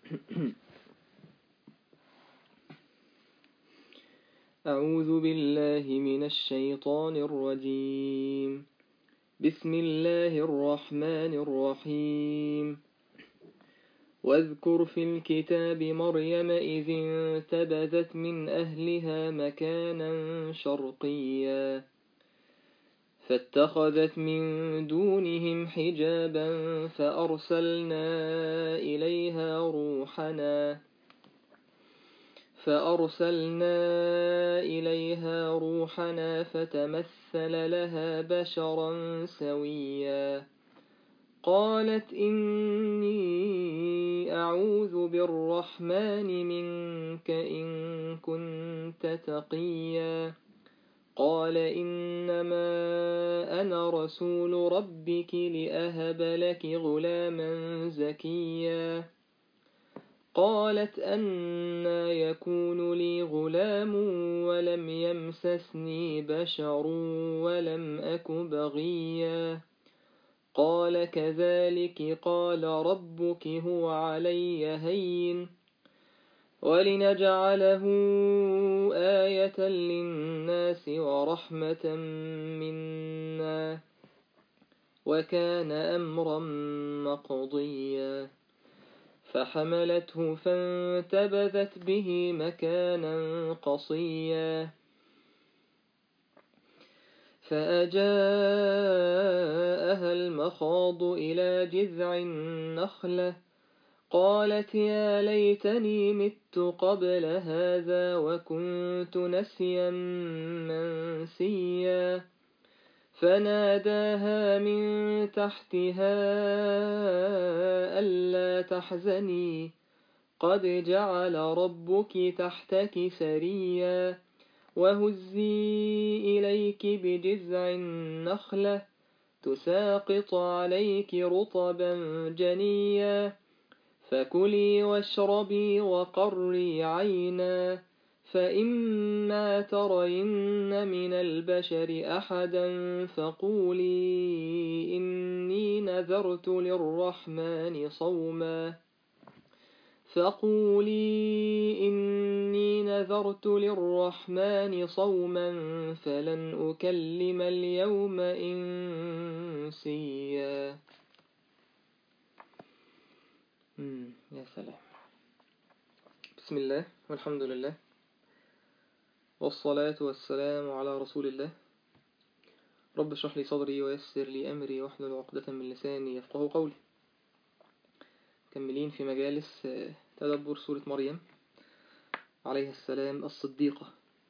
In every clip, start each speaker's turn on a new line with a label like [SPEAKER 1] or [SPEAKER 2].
[SPEAKER 1] أعوذ بالله من الشيطان الرجيم بسم الله الرحمن الرحيم واذكر في الكتاب مريم إذ انتبذت من أهلها مكانا شرقيا فاتخذت من دونهم حجابا فأرسلنا إليها روحنا فأرسلنا إليها روحنا فتمثل لها بشرا سويا قالت إني أعوذ بالرحمن منك إن كنت تقيا قال إنما أنا رسول ربك لأهب لك غلاما زكيا قالت أنا يكون لي غلام ولم يمسسني بشر ولم أك بغيا قال كذلك قال ربك هو علي هين ولنجعله آية للناس ورحمة منا وكان أمرا مقضيا فحملته فانتبذت به مكانا قصيا فأجاءها المخاض إلى جذع النخلة قالت يا ليتني مت قبل هذا وكنت نسيا منسيا فناداها من تحتها ألا تحزني قد جعل ربك تحتك سريا وهزي إليك بجذع النخلة تساقط عليك رطبا جنيا فكلي واشربي وقري عينا فإما ترين من البشر أحدا فقولي إني نذرت للرحمن صوما فقولي إني نذرت للرحمن صوما فلن أكلم اليوم إنسيا يا سلام بسم الله والحمد لله والصلاة والسلام على رسول الله رب اشرح لي صدري ويسر لي أمري واحلل عقدة من لساني يفقه قولي مكملين في مجالس تدبر سورة مريم عليها السلام الصديقة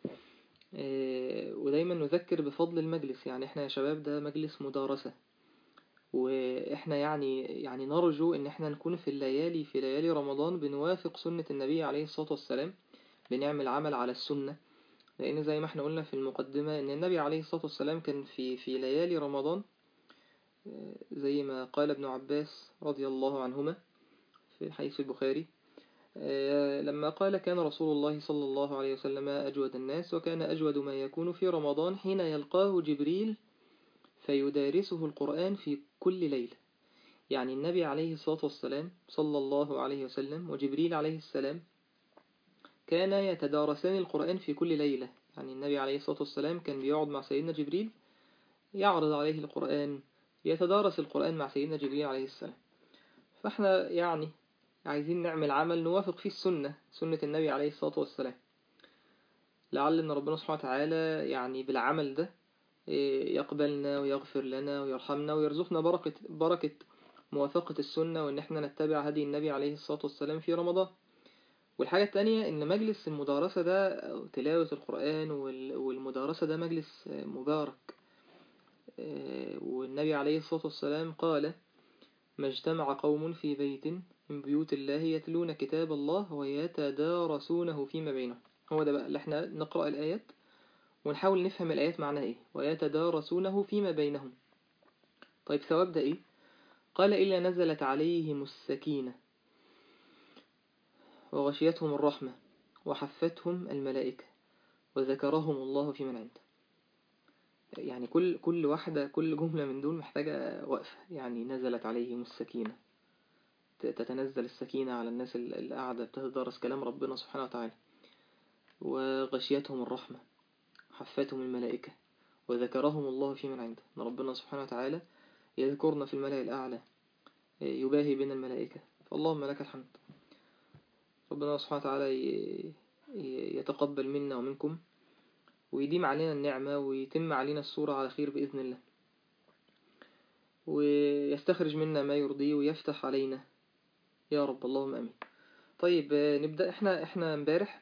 [SPEAKER 1] ودايما نذكر بفضل المجلس يعني احنا يا شباب ده مجلس مدارسة واحنا يعني يعني نرجو ان احنا نكون في الليالي في ليالي رمضان بنوافق سنة النبي عليه الصلاة والسلام بنعمل عمل على السنة لان زي ما احنا قلنا في المقدمة ان النبي عليه الصلاة والسلام كان في في ليالي رمضان زي ما قال ابن عباس رضي الله عنهما في حديث البخاري لما قال كان رسول الله صلى الله عليه وسلم أجود الناس وكان أجود ما يكون في رمضان حين يلقاه جبريل فيدارسه القرآن في كل ليلة يعني النبي عليه الصلاة والسلام صلى الله عليه وسلم وجبريل عليه السلام كان يتدارسان القرآن في كل ليلة يعني النبي عليه الصلاة والسلام كان بيقعد مع سيدنا جبريل يعرض عليه القرآن يتدارس القرآن مع سيدنا جبريل عليه السلام فاحنا يعني عايزين نعمل عمل نوافق فيه السنة سنة النبي عليه الصلاة والسلام لعل ان ربنا سبحانه وتعالى يعني بالعمل ده يقبلنا ويغفر لنا ويرحمنا ويرزقنا بركة, بركة موافقة السنة وان احنا نتبع هدي النبي عليه الصلاة والسلام في رمضان والحاجة التانية ان مجلس المدارسة ده تلاوة القرآن والمدارسة ده مجلس مبارك والنبي عليه الصلاة والسلام قال ما اجتمع قوم في بيت من بيوت الله يتلون كتاب الله ويتدارسونه فيما بينهم هو ده بقى اللي احنا نقرأ الآيات ونحاول نفهم الآيات معناها ايه ويتدارسونه فيما بينهم طيب ثواب ده ايه قال إلا نزلت عليهم السكينة وغشيتهم الرحمة وحفتهم الملائكة وذكرهم الله في من عنده يعني كل كل واحدة كل جملة من دول محتاجة وقفة يعني نزلت عليهم السكينة تتنزل السكينة على الناس اللي قاعدة بتدرس كلام ربنا سبحانه وتعالى وغشيتهم الرحمة حفتهم الملائكة وذكرهم الله في من عنده ان ربنا سبحانه وتعالى يذكرنا في الملأ الأعلى يباهي بين الملائكة فاللهم لك الحمد ربنا سبحانه وتعالى يتقبل منا ومنكم ويديم علينا النعمة ويتم علينا الصورة على خير بإذن الله ويستخرج منا ما يرضيه ويفتح علينا يا رب اللهم أمين طيب نبدأ احنا احنا امبارح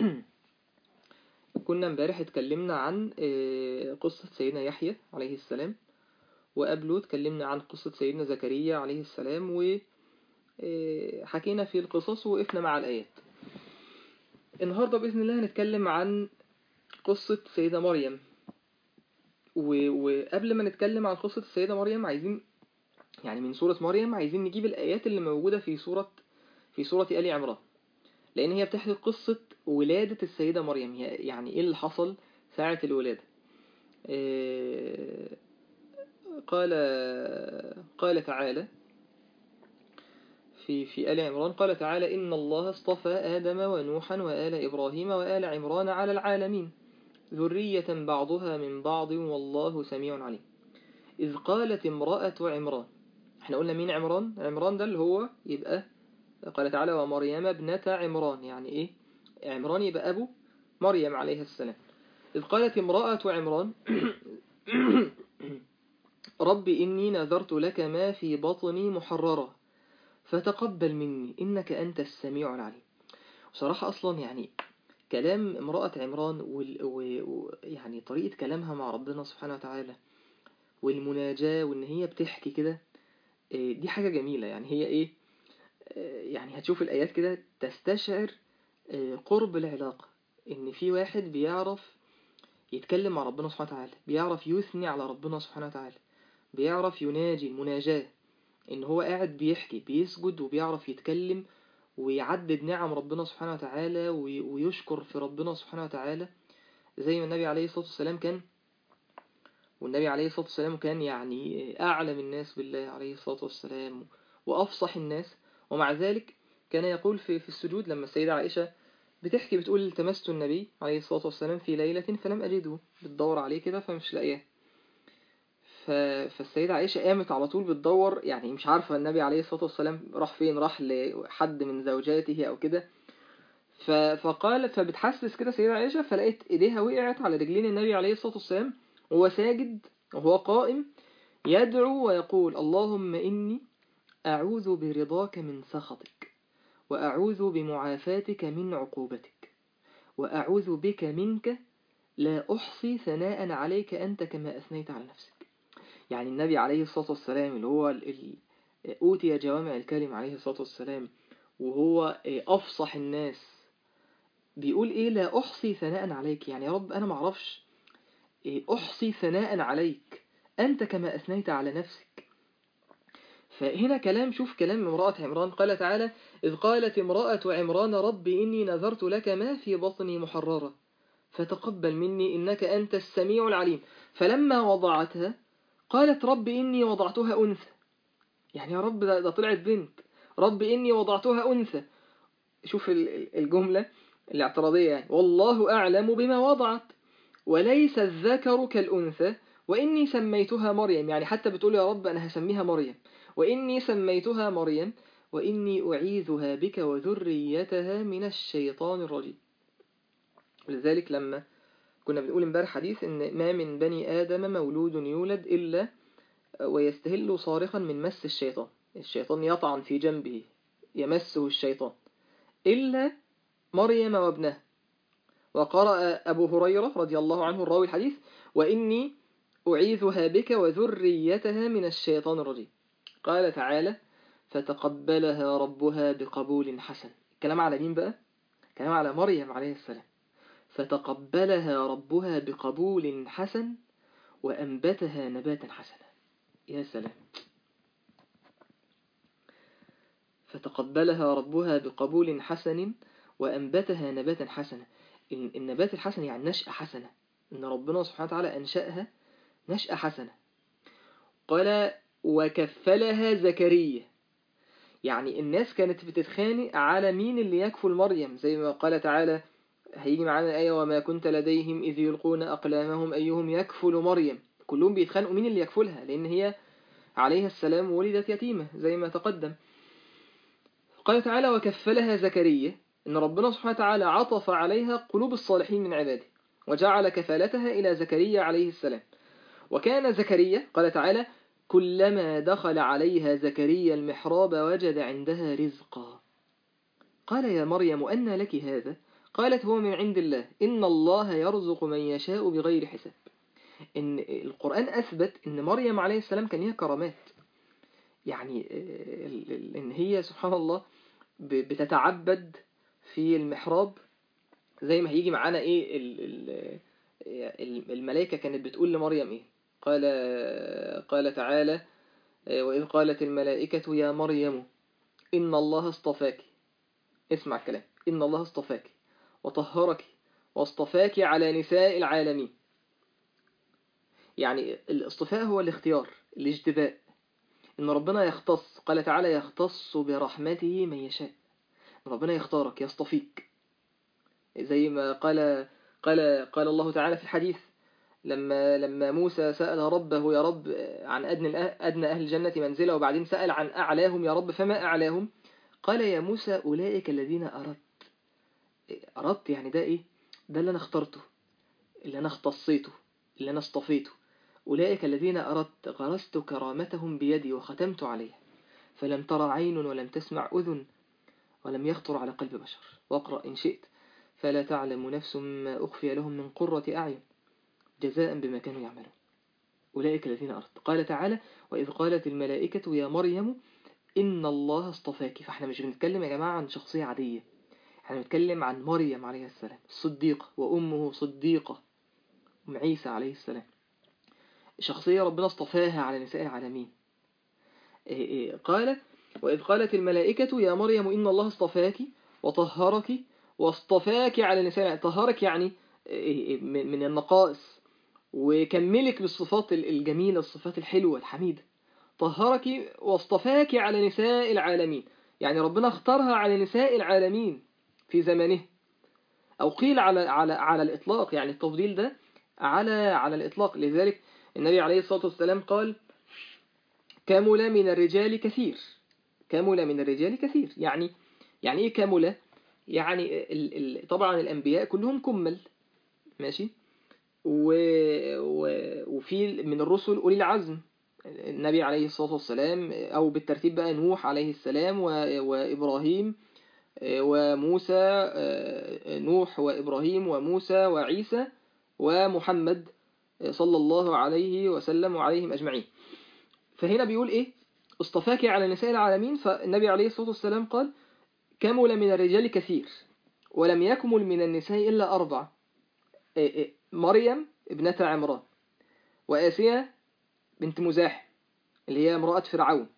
[SPEAKER 1] كنا امبارح اتكلمنا عن قصة سيدنا يحيى عليه السلام وقبله اتكلمنا عن قصة سيدنا زكريا عليه السلام وحكينا في القصص ووقفنا مع الآيات النهاردة بإذن الله هنتكلم عن قصة سيدة مريم وقبل ما نتكلم عن قصة السيدة مريم عايزين يعني من سورة مريم عايزين نجيب الآيات اللي موجودة في سورة في سورة آل عمران لأن هي بتحكي قصة ولادة السيدة مريم يعني إيه اللي حصل ساعة الولادة قال قال تعالى في في آل عمران قال تعالى إن الله اصطفى آدم ونوحا وآل إبراهيم وآل عمران على العالمين ذرية بعضها من بعض والله سميع عليم إذ قالت امرأة عمران احنا قلنا مين عمران عمران ده اللي هو يبقى قال تعالى ومريم ابنة عمران يعني ايه عمران يبقى أبو مريم عليه السلام إذ قالت امرأة عمران رب إني نذرت لك ما في بطني محررة فتقبل مني إنك أنت السميع العليم بصراحة أصلا يعني كلام امرأة عمران ويعني طريقة كلامها مع ربنا سبحانه وتعالى والمناجاة وإن هي بتحكي كده دي حاجة جميلة يعني هي إيه يعني هتشوف الآيات كده تستشعر قرب العلاقة إن في واحد بيعرف يتكلم مع ربنا سبحانه وتعالى بيعرف يثني على ربنا سبحانه وتعالى بيعرف يناجي المناجاة إن هو قاعد بيحكي بيسجد وبيعرف يتكلم ويعدد نعم ربنا سبحانه وتعالى ويشكر في ربنا سبحانه وتعالى زي ما النبي عليه الصلاة والسلام كان والنبي عليه الصلاة والسلام كان يعني أعلم الناس بالله عليه الصلاة والسلام وأفصح الناس ومع ذلك كان يقول في, في السجود لما السيدة عائشة بتحكي بتقول التمست النبي عليه الصلاة والسلام في ليلة فلم أجده بتدور عليه كده فمش لاقيه فالسيدة عائشة قامت على طول بتدور يعني مش عارفة النبي عليه الصلاة والسلام راح فين راح لحد من زوجاته أو كده فقالت فبتحسس كده السيدة عائشة فلقيت إيديها وقعت على رجلين النبي عليه الصلاة والسلام وهو ساجد وهو قائم يدعو ويقول اللهم إني أعوذ برضاك من سخطك وأعوذ بمعافاتك من عقوبتك وأعوذ بك منك لا أحصي ثناء عليك أنت كما أثنيت على نفسك يعني النبي عليه الصلاة والسلام اللي هو أوتي جوامع الكلم عليه الصلاة والسلام وهو أفصح الناس بيقول إيه لا أحصي ثناء عليك يعني يا رب أنا معرفش أحصي ثناء عليك أنت كما أثنيت على نفسك فهنا كلام شوف كلام امرأة عمران قال تعالى إذ قالت امرأة عمران رب إني نذرت لك ما في بطني محررة فتقبل مني إنك أنت السميع العليم فلما وضعتها قالت رب إني وضعتها أنثى يعني يا رب ده, ده طلعت بنت رب إني وضعتها أنثى شوف الجملة الاعتراضية يعني والله أعلم بما وضعت وليس الذكر كالأنثى وإني سميتها مريم يعني حتى بتقول يا رب أنا هسميها مريم وإني سميتها مريم وإني أعيذها بك وذريتها من الشيطان الرجيم لذلك لما كنا بنقول امبارح حديث ان ما من بني آدم مولود يولد إلا ويستهل صارخا من مس الشيطان الشيطان يطعن في جنبه يمسه الشيطان إلا مريم وابنه وقرأ أبو هريرة رضي الله عنه الراوي الحديث وإني أعيذها بك وذريتها من الشيطان الرجيم قال تعالى فتقبلها ربها بقبول حسن الكلام على مين بقى؟ الكلام على مريم عليه السلام فتقبلها ربها بقبول حسن وأنبتها نباتا حسنا يا سلام فتقبلها ربها بقبول حسن وأنبتها نباتا حسنا النبات الحسن يعني نشأة حسنة إن ربنا سبحانه وتعالى أنشأها نشأة حسنة قال وكفلها زكريا يعني الناس كانت بتتخانق على مين اللي يكفل مريم زي ما قال تعالى هيجي معانا الآية وما كنت لديهم إذ يلقون أقلامهم أيهم يكفل مريم كلهم بيتخانقوا مين اللي يكفلها لأن هي عليها السلام ولدت يتيمة زي ما تقدم قال تعالى وكفلها زكريا إن ربنا سبحانه وتعالى عطف عليها قلوب الصالحين من عباده وجعل كفالتها إلى زكريا عليه السلام وكان زكريا قال تعالى كلما دخل عليها زكريا المحراب وجد عندها رزقا قال يا مريم أن لك هذا قالت هو من عند الله إن الله يرزق من يشاء بغير حساب إن القرآن أثبت إن مريم عليه السلام كان ليها كرامات يعني إن هي سبحان الله بتتعبد في المحراب زي ما هيجي معانا إيه الملائكة كانت بتقول لمريم إيه قال قال تعالى وإذ قالت الملائكة يا مريم إن الله اصطفاك اسمع الكلام إن الله اصطفاك وطهرك واصطفاك على نساء العالمين يعني الاصطفاء هو الاختيار الاجتباء إن ربنا يختص قال تعالى يختص برحمته من يشاء ربنا يختارك يصطفيك زي ما قال قال قال الله تعالى في الحديث لما لما موسى سأل ربه يا رب عن أدنى أدنى أهل الجنة منزلة وبعدين سأل عن أعلاهم يا رب فما أعلاهم قال يا موسى أولئك الذين أردت أردت يعني ده إيه ده اللي أنا اخترته اللي أنا اختصيته اللي أنا اصطفيته أولئك الذين أردت غرست كرامتهم بيدي وختمت عليها فلم ترى عين ولم تسمع أذن ولم يخطر على قلب بشر واقرأ إن شئت فلا تعلم نفس ما أخفي لهم من قرة أعين جزاء بما كانوا يعملون أولئك الذين أردت قال تعالى وإذ قالت الملائكة يا مريم إن الله اصطفاك فاحنا مش بنتكلم يا جماعة عن شخصية عادية احنا بنتكلم عن مريم عليه السلام الصديقة وأمه صديقة أم عيسى عليه السلام شخصية ربنا اصطفاها على نساء العالمين قال وإذ قالت الملائكة يا مريم إن الله اصطفاك وطهرك واصطفاك على نساء طهرك يعني من النقائص وكملك بالصفات الجميلة الصفات الحلوة الحميدة طهرك واصطفاك على نساء العالمين يعني ربنا اختارها على نساء العالمين في زمانه أو قيل على على على الإطلاق يعني التفضيل ده على على الإطلاق لذلك النبي عليه الصلاة والسلام قال كمل من الرجال كثير كمل من الرجال كثير يعني يعني إيه كمل يعني ال ال طبعا الأنبياء كلهم كمل ماشي و و وفي من الرسل أولي العزم النبي عليه الصلاة والسلام أو بالترتيب بقى نوح عليه السلام وإبراهيم وموسى نوح وإبراهيم وموسى وعيسى ومحمد صلى الله عليه وسلم وعليهم أجمعين فهنا بيقول إيه اصطفاك على نساء العالمين فالنبي عليه الصلاة والسلام قال كمل من الرجال كثير ولم يكمل من النساء إلا أربع مريم ابنة عمران وآسيا بنت مزاحم اللي هي امرأة فرعون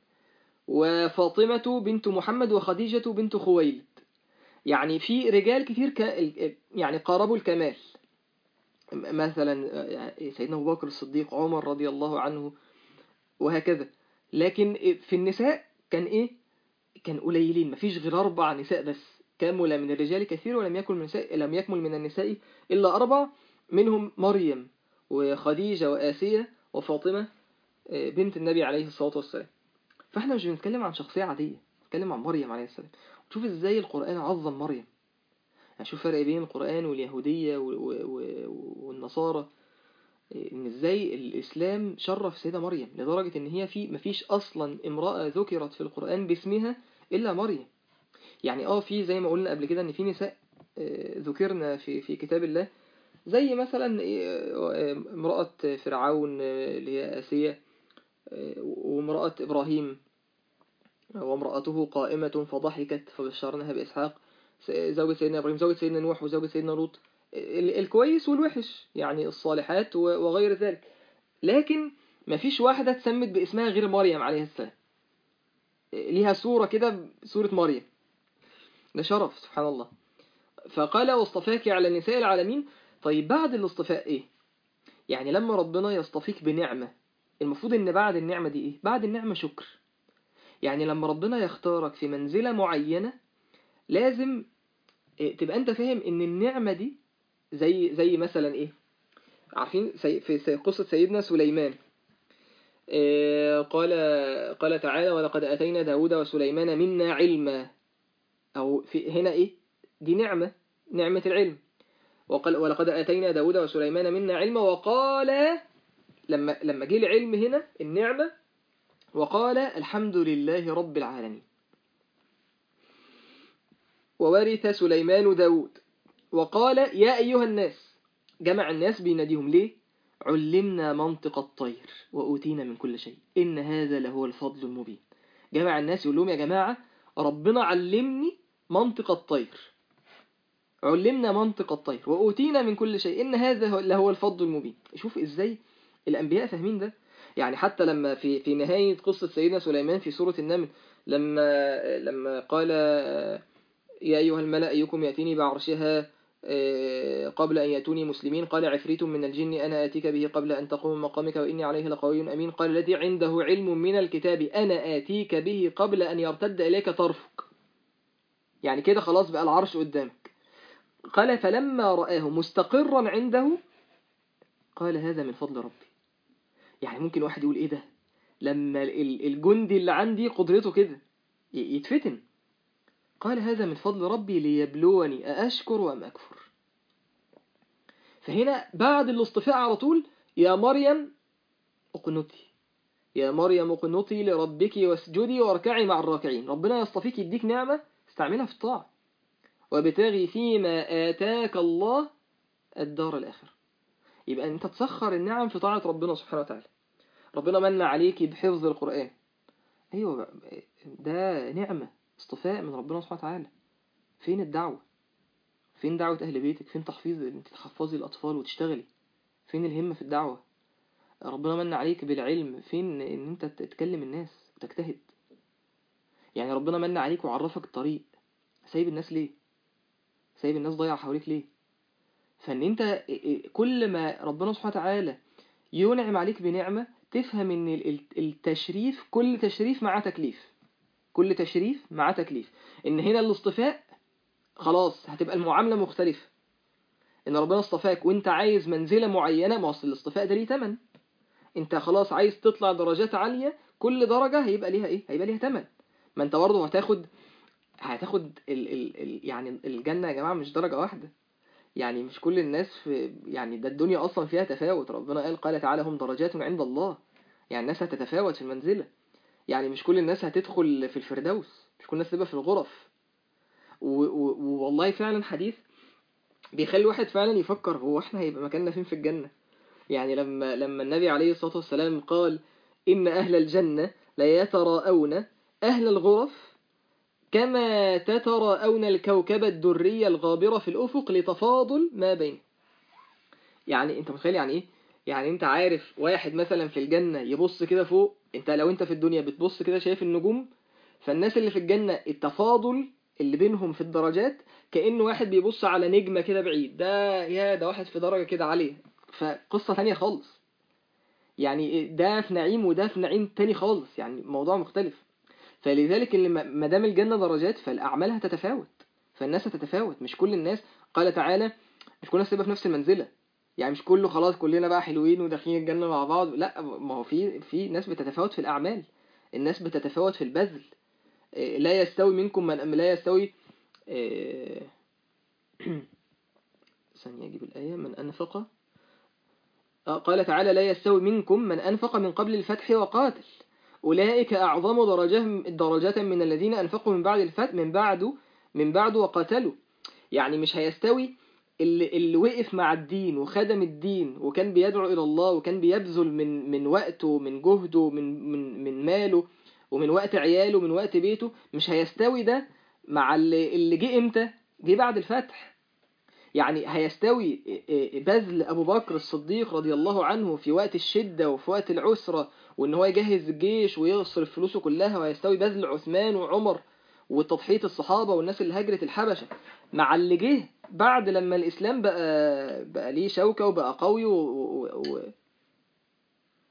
[SPEAKER 1] وفاطمة بنت محمد وخديجة بنت خويلد يعني في رجال كتير ك... يعني قاربوا الكمال مثلا سيدنا أبو بكر الصديق عمر رضي الله عنه وهكذا لكن في النساء كان إيه كان قليلين مفيش غير أربع نساء بس كمل من الرجال كثير ولم يكن من النساء لم يكمل من النساء إلا أربع منهم مريم وخديجة وآسية وفاطمة بنت النبي عليه الصلاة والسلام فاحنا مش بنتكلم عن شخصية عادية بنتكلم عن مريم عليه السلام شوف ازاي القرآن عظم مريم يعني شوف فرق بين القرآن واليهودية والنصارى ان ازاي الاسلام شرف سيدة مريم لدرجة ان هي في مفيش اصلا امرأة ذكرت في القرآن باسمها الا مريم يعني اه في زي ما قلنا قبل كده ان في نساء ذكرنا في في كتاب الله زي مثلا امرأة فرعون اللي هي آسية وامرأة إبراهيم وامرأته قائمة فضحكت فبشرناها بإسحاق زوجة سيدنا إبراهيم زوجة سيدنا نوح وزوجة سيدنا لوط الكويس والوحش يعني الصالحات وغير ذلك لكن ما فيش واحدة تسمت باسمها غير مريم عليه السلام ليها صورة كده صورة مريم ده شرف سبحان الله فقال واصطفاك على نساء العالمين طيب بعد الاصطفاء ايه يعني لما ربنا يصطفيك بنعمة المفروض ان بعد النعمة دي ايه بعد النعمة شكر يعني لما ربنا يختارك في منزلة معينة لازم إيه، تبقى انت فاهم ان النعمة دي زي زي مثلا ايه عارفين سي- في سي- قصة سيدنا سليمان إيه، قال قال تعالى ولقد آتينا داود وسليمان منا علما أو في هنا إيه دي نعمة نعمة العلم وقال ولقد آتينا داود وسليمان منا علما وقال لما لما جه العلم هنا النعمة وقال الحمد لله رب العالمين وورث سليمان داود وقال يا أيها الناس جمع الناس بيناديهم ليه علمنا منطق الطير وأوتينا من كل شيء إن هذا لهو الفضل المبين جمع الناس يقول لهم يا جماعة ربنا علمني منطق الطير علمنا منطق الطير وأوتينا من كل شيء إن هذا هو- لهو الفضل المبين شوف إزاي الأنبياء فاهمين ده يعني حتى لما في في نهاية قصة سيدنا سليمان في سورة النمل لما لما قال يا أيها الملأ أيكم يأتيني بعرشها آه، قبل أن يأتوني مسلمين قال عفريت من الجن أنا آتيك به قبل أن تقوم من مقامك وإني عليه لقوي أمين قال الذي عنده علم من الكتاب أنا آتيك به قبل أن يرتد إليك طرفك يعني كده خلاص بقى العرش قدامك قال فلما رآه مستقرا عنده قال هذا من فضل ربي يعني ممكن واحد يقول إيه ده لما ال- الجندي اللي عندي قدرته كده ي- يتفتن قال هذا من فضل ربي ليبلوني أأشكر أم أكفر فهنا بعد الاصطفاء على طول يا مريم اقنتي يا مريم اقنتي لربك واسجدي واركعي مع الراكعين ربنا يصطفيك يديك نعمة استعملها في الطاعة وابتغي فيما آتاك الله الدار الآخرة يبقى أنت تسخر النعم في طاعة ربنا سبحانه وتعالى ربنا من عليك بحفظ القرآن أيوة بقى، ده نعمة اصطفاء من ربنا سبحانه وتعالى فين الدعوة فين دعوة أهل بيتك فين تحفيظ انت تحفظي الأطفال وتشتغلي فين الهمة في الدعوة ربنا من عليك بالعلم فين ان انت تتكلم الناس وتجتهد يعني ربنا من عليك وعرفك الطريق سايب الناس ليه سايب الناس ضايعة حواليك ليه فان انت كل ما ربنا سبحانه وتعالى ينعم عليك بنعمة تفهم ان ال- ال- التشريف كل تشريف مع تكليف كل تشريف مع تكليف ان هنا الاصطفاء خلاص هتبقى المعاملة مختلفة ان ربنا اصطفاك وانت عايز منزلة معينة ما اصل الاصطفاء ده ليه تمن انت خلاص عايز تطلع درجات عالية كل درجة هيبقى ليها ايه هيبقى ليها تمن ما انت برضه هتاخد هتاخد ال ال ال يعني الجنة يا جماعة مش درجة واحدة يعني مش كل الناس في يعني ده الدنيا اصلا فيها تفاوت ربنا قال قال تعالى هم درجات عند الله يعني الناس هتتفاوت في المنزلة يعني مش كل الناس هتدخل في الفردوس مش كل الناس تبقى في الغرف و- و- والله فعلا حديث بيخلي الواحد فعلا يفكر هو احنا هيبقى مكاننا فين في الجنة يعني لما لما النبي عليه الصلاة والسلام قال إن أهل الجنة لا يتراءون أهل الغرف كما تتراءون الكوكب الدري الغابرة في الأفق لتفاضل ما بينه يعني انت متخيل يعني ايه يعني انت عارف واحد مثلا في الجنة يبص كده فوق انت لو انت في الدنيا بتبص كده شايف النجوم فالناس اللي في الجنة التفاضل اللي بينهم في الدرجات كأنه واحد بيبص على نجمة كده بعيد ده يا ده واحد في درجة كده عالية فقصة تانية خالص يعني ده في نعيم وده في نعيم تاني خالص يعني موضوع مختلف فلذلك اللي ما دام الجنة درجات فالأعمال هتتفاوت فالناس هتتفاوت مش كل الناس قال تعالى مش كل الناس تبقى في نفس المنزلة يعني مش كله خلاص كلنا بقى حلوين وداخلين الجنة مع بعض لا ما هو في في ناس بتتفاوت في الأعمال الناس بتتفاوت في البذل إيه، لا يستوي منكم من لا يستوي إيه، ثانية أجيب الآية من أنفق آه، قال تعالى لا يستوي منكم من أنفق من قبل الفتح وقاتل أولئك أعظم درجة درجة من الذين أنفقوا من بعد الفتح من بعد من بعد وقاتلوا يعني مش هيستوي اللي, اللي وقف مع الدين وخدم الدين وكان بيدعو إلى الله وكان بيبذل من من وقته من جهده من من من ماله ومن وقت عياله ومن وقت بيته مش هيستوي ده مع اللي, اللي جه امتى جه بعد الفتح يعني هيستوي بذل أبو بكر الصديق رضي الله عنه في وقت الشدة وفي وقت العسرة وإن هو يجهز الجيش ويصرف فلوسه كلها وهيستوي بذل عثمان وعمر وتضحية الصحابة والناس اللي هجرت الحبشة مع اللي جه بعد لما الإسلام بقى بقى ليه شوكة وبقى قوي و... و... و...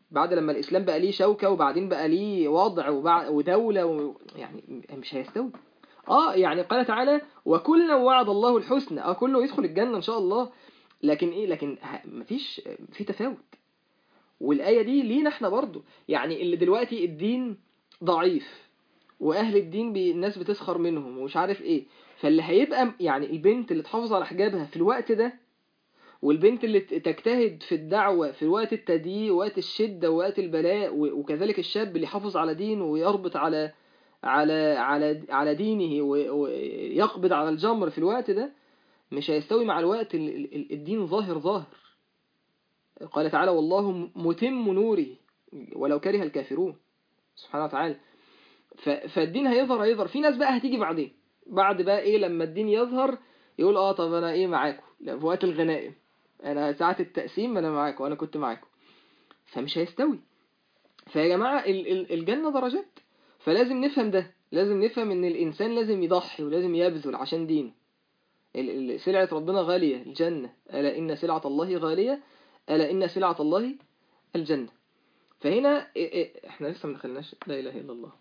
[SPEAKER 1] بعد لما الإسلام بقى ليه شوكة وبعدين بقى ليه وضع وبع- ودولة و... يعني مش هيستوي اه يعني قال تعالى وكلا وعد الله الحسنى اه كله يدخل الجنة ان شاء الله لكن ايه لكن ه- مفيش في تفاوت والآية دي لينا احنا برضو يعني اللي دلوقتي الدين ضعيف واهل الدين بي الناس بتسخر منهم ومش عارف ايه فاللي هيبقى يعني البنت اللي تحافظ على حجابها في الوقت ده والبنت اللي ت- تجتهد في الدعوة في وقت التضييق وقت الشدة ووقت البلاء و- وكذلك الشاب اللي يحافظ على دينه ويربط على على على على دينه و- ويقبض على الجمر في الوقت ده مش هيستوي مع الوقت ال- ال- ال- الدين ظاهر ظاهر قال تعالى والله متم نوره ولو كره الكافرون سبحانه وتعالى ف- فالدين هيظهر هيظهر في ناس بقى هتيجي بعدين بعد بقى ايه لما الدين يظهر يقول اه طب انا ايه معاكم لا، في وقت الغنائم انا ساعة التقسيم انا معاكم انا كنت معاكم فمش هيستوي فيا جماعة ال- ال- الجنة درجات فلازم نفهم ده لازم نفهم ان الانسان لازم يضحي ولازم يبذل عشان دينه ال- ال- سلعة ربنا غالية الجنة ألا إن سلعة الله غالية ألا إن سلعة الله الجنة فهنا إيه- إيه، احنا لسه ما دخلناش لا إله إلا الله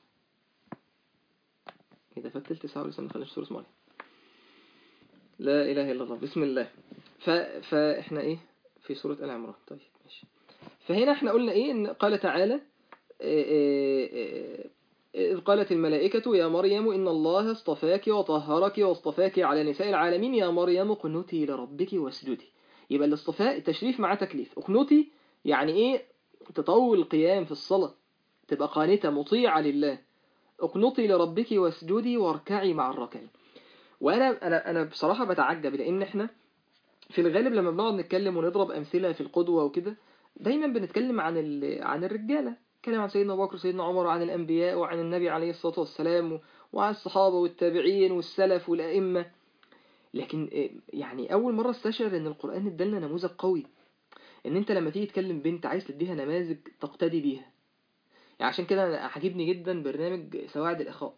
[SPEAKER 1] إذا فات تلت ساعة ولسه ما دخلناش سورة مريم لا إله إلا الله بسم الله ف... فإحنا إيه في سورة آل عمران طيب ماشي فهنا إحنا قلنا إيه إن قال تعالى إيه إيه إيه إذ قالت الملائكة يا مريم إن الله اصطفاك وطهرك واصطفاك على نساء العالمين يا مريم اقنتي لربك واسجدي يبقى الاصطفاء التشريف مع تكليف اقنتي يعني ايه تطول القيام في الصلاة تبقى قانتة مطيعة لله اقنطي لربك واسجدي واركعي مع الراكعين وانا انا انا بصراحة بتعجب لان احنا في الغالب لما بنقعد نتكلم ونضرب امثلة في القدوة وكده دايما بنتكلم عن ال... عن الرجالة نتكلم عن سيدنا أبو بكر وسيدنا عمر وعن الأنبياء وعن النبي عليه الصلاة والسلام و- وعن الصحابة والتابعين والسلف والأئمة لكن إيه، يعني أول مرة استشعر إن القرآن ادالنا نموذج قوي إن أنت لما تيجي تكلم بنت عايز تديها نماذج تقتدي بيها يعني عشان كده أنا عاجبني جدا برنامج سواعد الإخاء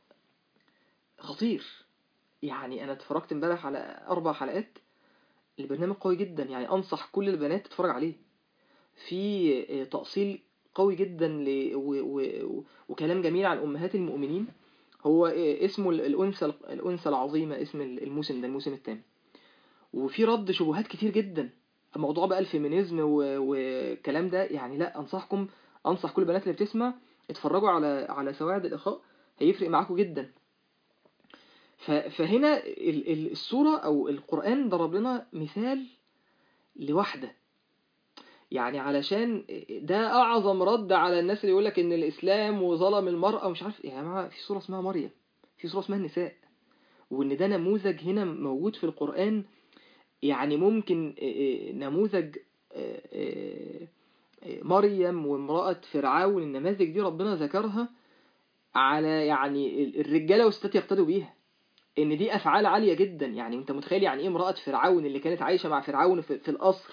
[SPEAKER 1] خطير يعني أنا اتفرجت امبارح على أربع حلقات البرنامج قوي جدا يعني أنصح كل البنات تتفرج عليه في آه، تأصيل قوي جدا ل... و... و... و... وكلام جميل عن أمهات المؤمنين هو آه، اسمه ال- الأنثى الأنثى العظيمة اسم الموسم ده الموسم الثاني وفي رد شبهات كتير جدا موضوع بقى الفيمينيزم و- والكلام ده يعني لا أنصحكم أنصح كل البنات اللي بتسمع اتفرجوا على على سواعد الإخاء هيفرق معاكم جدا ف... فهنا ال- ال- السورة أو القرآن ضرب لنا مثال لوحدة يعني علشان ده أعظم رد على الناس اللي يقولك إن الإسلام وظلم المرأة ومش عارف يا جماعة في سورة اسمها مريم في سورة اسمها النساء وإن ده نموذج هنا موجود في القرآن يعني ممكن آه، آه، نموذج آه، آه، آه، مريم وامرأة فرعون النماذج دي ربنا ذكرها على يعني الرجالة والستات يقتدوا بيها ان دي افعال عالية جدا يعني انت متخيل يعني ايه امرأة فرعون اللي كانت عايشة مع فرعون في, في القصر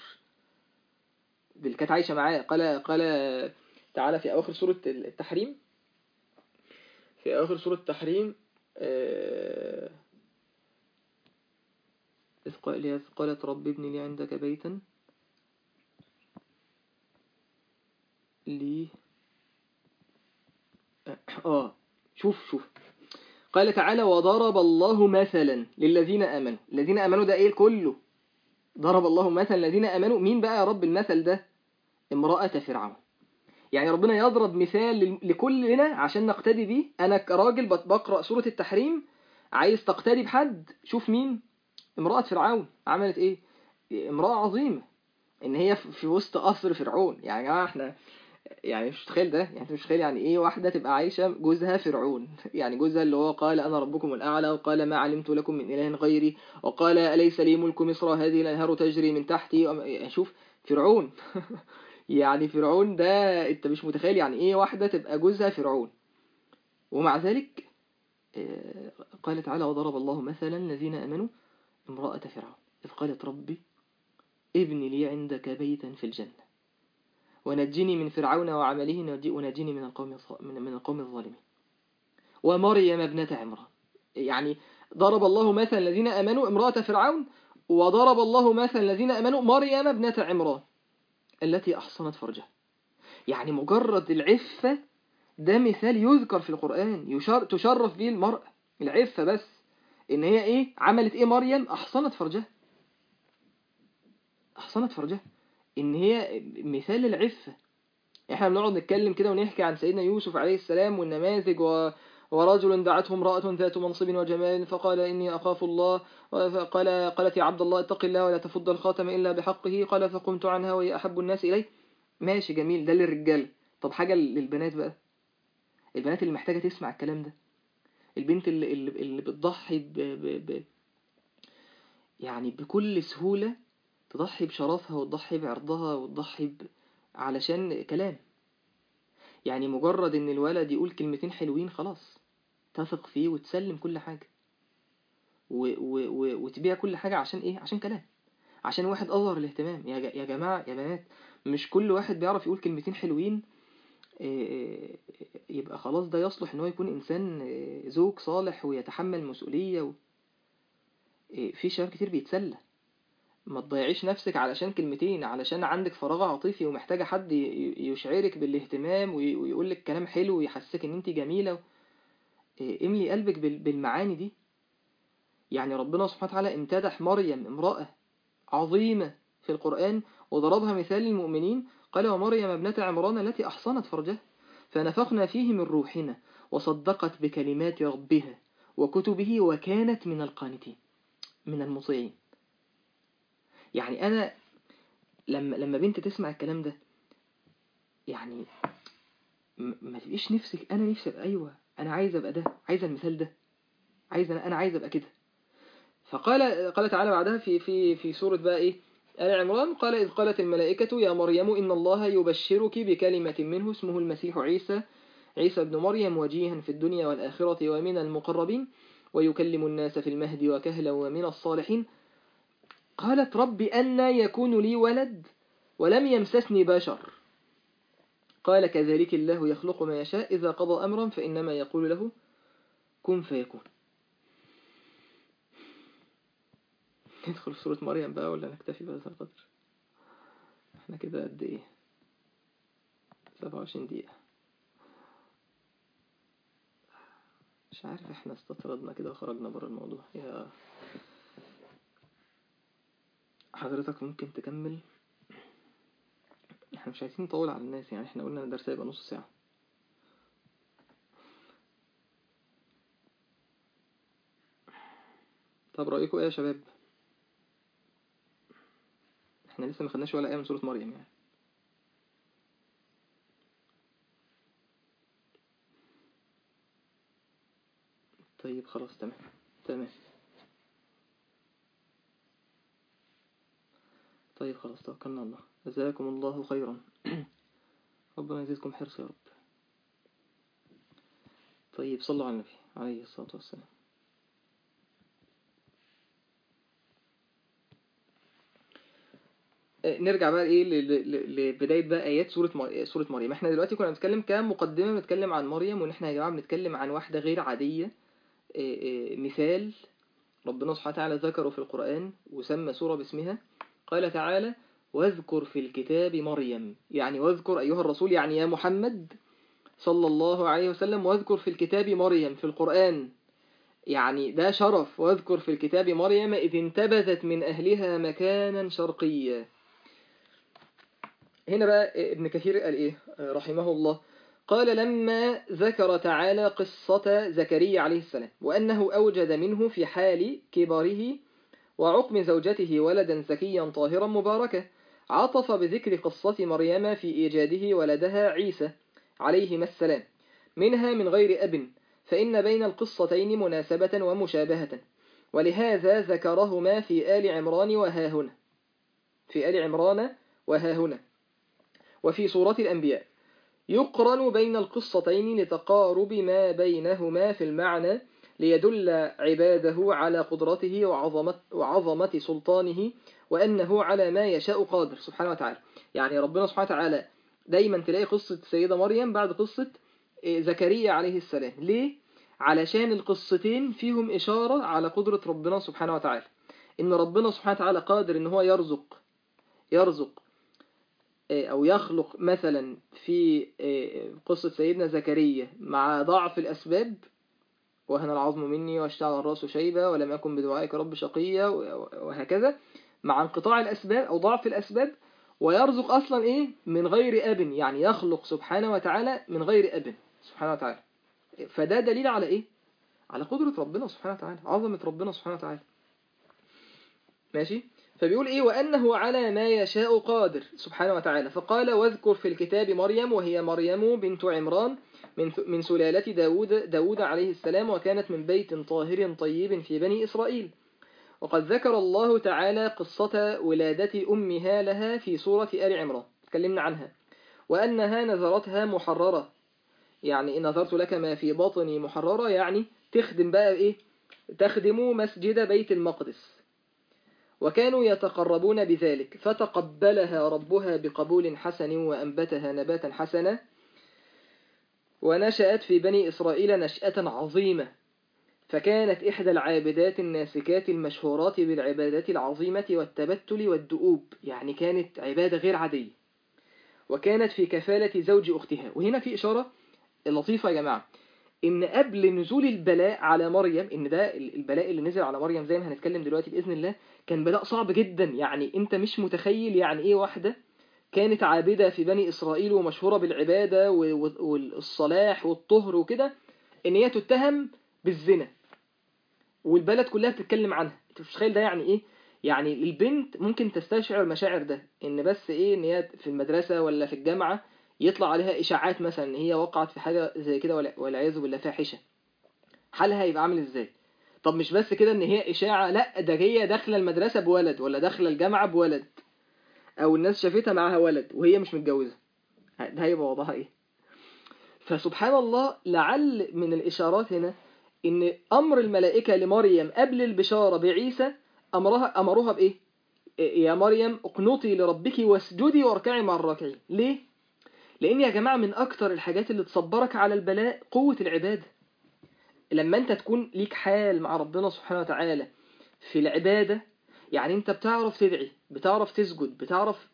[SPEAKER 1] اللي كانت عايشة معاه قال قال تعالى في اواخر سورة التحريم في اواخر سورة التحريم آه، إذ قال- إذ قالت رب ابن لي عندك بيتا لي اه شوف شوف قال تعالى وضرب الله مثلا للذين آمنوا الذين آمنوا ده ايه كله ضرب الله مثلا الذين آمنوا مين بقى يا رب المثل ده امرأة فرعون يعني ربنا يضرب مثال لل- لكلنا عشان نقتدي بيه انا كراجل بت- بقرأ سورة التحريم عايز تقتدي بحد شوف مين امرأة فرعون عملت ايه امرأة عظيمة ان هي في في وسط قصر فرعون يعني يا جماعة احنا يعني مش متخيل ده يعني انت مش متخيل يعني ايه واحدة تبقى عايشة جوزها فرعون يعني جوزها اللي هو قال انا ربكم الاعلى وقال ما علمت لكم من اله غيري وقال اليس لي ملك مصر هذه الانهار تجري من تحتي يعني شوف فرعون يعني فرعون ده انت مش متخيل يعني ايه واحدة تبقى جوزها فرعون ومع ذلك آه، قال تعالى وضرب الله مثلا الذين امنوا امرأة فرعون إذ قالت ربي ابن لي عندك بيتا في الجنة ونجني من فرعون وعمله ونجي- ونجني من القوم الظ- من من القوم الظالمين ومريم ابنة عمران يعني ضرب الله مثلا الذين آمنوا امرأة فرعون وضرب الله مثلا الذين آمنوا مريم ابنة عمران التي أحصنت فرجها يعني مجرد العفة ده مثال يذكر في القرآن يشار تشرف به المرأة العفة بس ان هي ايه عملت ايه مريم احصنت فرجها احصنت فرجها ان هي مثال العفة احنا بنقعد نتكلم كده ونحكي عن سيدنا يوسف عليه السلام والنماذج و... ورجل دعته امرأة ذات منصب وجمال فقال إني أخاف الله قال قالت يا عبد الله اتق الله ولا تفض الخاتم إلا بحقه قال فقمت عنها وهي أحب الناس إلي ماشي جميل ده للرجال طب حاجة للبنات بقى البنات اللي محتاجة تسمع الكلام ده البنت اللي, اللي, اللي بتضحي ب... ب... ب... يعني بكل سهولة تضحي بشرفها وتضحي بعرضها وتضحي ب... علشان كلام يعني مجرد ان الولد يقول كلمتين حلوين خلاص تثق فيه وتسلم كل حاجة و... و... و... وتبيع كل حاجة عشان ايه عشان كلام عشان واحد اظهر الاهتمام يا, ج... يا جماعة يا بنات مش كل واحد بيعرف يقول كلمتين حلوين يبقى خلاص ده يصلح ان هو يكون انسان زوج صالح ويتحمل مسؤولية و... في شباب كتير بيتسلى ما تضيعيش نفسك علشان كلمتين علشان عندك فراغ عاطفي ومحتاجة حد يشعرك بالاهتمام ويقول لك كلام حلو ويحسسك ان انت جميلة املي قلبك بالمعاني دي يعني ربنا سبحانه وتعالى امتدح مريم امرأة عظيمة في القرآن وضربها مثال للمؤمنين قال ومريم ابنة عمران التي أحصنت فرجها فنفخنا فيه من روحنا وصدقت بكلمات ربها وكتبه وكانت من القانتين من المطيعين يعني أنا لما لما بنت تسمع الكلام ده يعني ما تبقيش نفسك أنا نفسي أبقى أيوة أنا عايز أبقى ده عايز المثال ده عايز أنا, أنا عايز أبقى كده فقال قال تعالى بعدها في في في سورة بقى إيه آل عمران قال إذ قالت الملائكة يا مريم إن الله يبشرك بكلمة منه اسمه المسيح عيسى عيسى ابن مريم وجيها في الدنيا والآخرة ومن المقربين ويكلم الناس في المهد وكهلا ومن الصالحين قالت رب أن يكون لي ولد ولم يمسسني بشر قال كذلك الله يخلق ما يشاء إذا قضى أمرا فإنما يقول له كن فيكون ندخل في سورة مريم بقى ولا نكتفي بهذا القدر احنا كده قد ايه 27 دقيقة مش عارف احنا استطردنا كده وخرجنا بره الموضوع يا حضرتك ممكن تكمل احنا مش عايزين نطول على الناس يعني احنا قلنا الدرس هيبقى نص ساعة طب رأيكم ايه يا شباب احنا لسه ما خدناش ولا آية من سورة مريم يعني طيب خلاص تمام تمام طيب خلاص توكلنا الله جزاكم الله خيرا ربنا يزيدكم حرص يا رب طيب صلوا على النبي عليه الصلاة والسلام نرجع بقى ايه لبدايه بقى ايات سوره مر... سوره مريم احنا دلوقتي كنا بنتكلم كمقدمه بنتكلم عن مريم وان احنا يا جماعه بنتكلم عن واحده غير عاديه مثال ربنا سبحانه وتعالى ذكره في القران وسمى سوره باسمها قال تعالى واذكر في الكتاب مريم يعني واذكر ايها الرسول يعني يا محمد صلى الله عليه وسلم واذكر في الكتاب مريم في القران يعني ده شرف واذكر في الكتاب مريم إذ انتبذت من أهلها مكانا شرقيا هنا بقى ابن كثير قال إيه رحمه الله قال لما ذكر تعالى قصة زكريا عليه السلام وأنه أوجد منه في حال كبره وعقم زوجته ولدا زكيا طاهرا مباركا عطف بذكر قصة مريم في إيجاده ولدها عيسى عليهما السلام منها من غير أب فإن بين القصتين مناسبة ومشابهة ولهذا ذكرهما في آل عمران وهاهنا في آل عمران وهاهنا وفي سورة الأنبياء يقرن بين القصتين لتقارب ما بينهما في المعنى ليدل عباده على قدرته وعظمة, وعظمة سلطانه وأنه على ما يشاء قادر سبحانه وتعالى يعني ربنا سبحانه وتعالى دايما تلاقي قصة سيدة مريم بعد قصة زكريا عليه السلام ليه؟ علشان القصتين فيهم إشارة على قدرة ربنا سبحانه وتعالى إن ربنا سبحانه وتعالى قادر إن هو يرزق يرزق أو يخلق مثلا في قصة سيدنا زكريا مع ضعف الأسباب وهن العظم مني واشتعل الرأس شيبة ولم أكن بدعائك رب شقيا وهكذا مع انقطاع الأسباب أو ضعف الأسباب ويرزق أصلا إيه من غير أب يعني يخلق سبحانه وتعالى من غير أب سبحانه وتعالى فده دليل على إيه على قدرة ربنا سبحانه وتعالى عظمة ربنا سبحانه وتعالى ماشي فبيقول إيه وأنه على ما يشاء قادر سبحانه وتعالى فقال واذكر في الكتاب مريم وهي مريم بنت عمران من من سلالة داود, داود عليه السلام وكانت من بيت طاهر طيب في بني إسرائيل وقد ذكر الله تعالى قصة ولادة أمها لها في سورة آل عمران تكلمنا عنها وأنها نذرتها محررة يعني إن نذرت لك ما في باطني محررة يعني تخدم بقى إيه تخدم مسجد بيت المقدس وكانوا يتقربون بذلك فتقبلها ربها بقبول حسن وأنبتها نباتا حسنا ونشأت في بني إسرائيل نشأة عظيمة فكانت إحدى العابدات الناسكات المشهورات بالعبادات العظيمة والتبتل والدؤوب يعني كانت عبادة غير عادية وكانت في كفالة زوج أختها وهنا في إشارة لطيفة يا جماعة إن قبل نزول البلاء على مريم إن ده البلاء اللي نزل على مريم زي ما هنتكلم دلوقتي بإذن الله كان بلاء صعب جدا يعني أنت مش متخيل يعني إيه واحدة كانت عابدة في بني إسرائيل ومشهورة بالعبادة والصلاح والطهر وكده إن هي تتهم بالزنا والبلد كلها بتتكلم عنها انت مش متخيل ده يعني ايه يعني البنت ممكن تستشعر مشاعر ده ان بس ايه ان هي في المدرسة ولا في الجامعة يطلع عليها اشاعات مثلا ان هي وقعت في حاجة زي كده والعياذ بالله فاحشة حالها هيبقى عامل ازاي طب مش بس كده ان هي اشاعة لا ده هي داخله المدرسة بولد ولا داخله الجامعة بولد او الناس شافتها معاها ولد وهي مش متجوزة ده هيبقى وضعها ايه فسبحان الله لعل من الاشارات هنا ان امر الملائكة لمريم قبل البشارة بعيسى امرها امروها بايه يا مريم اقنطي لربك واسجدي واركعي مع الراكعين ليه لان يا جماعة من اكتر الحاجات اللي تصبرك على البلاء قوة العبادة لما انت تكون ليك حال مع ربنا سبحانه وتعالى في العبادة يعني انت بتعرف تدعي بتعرف تسجد بتعرف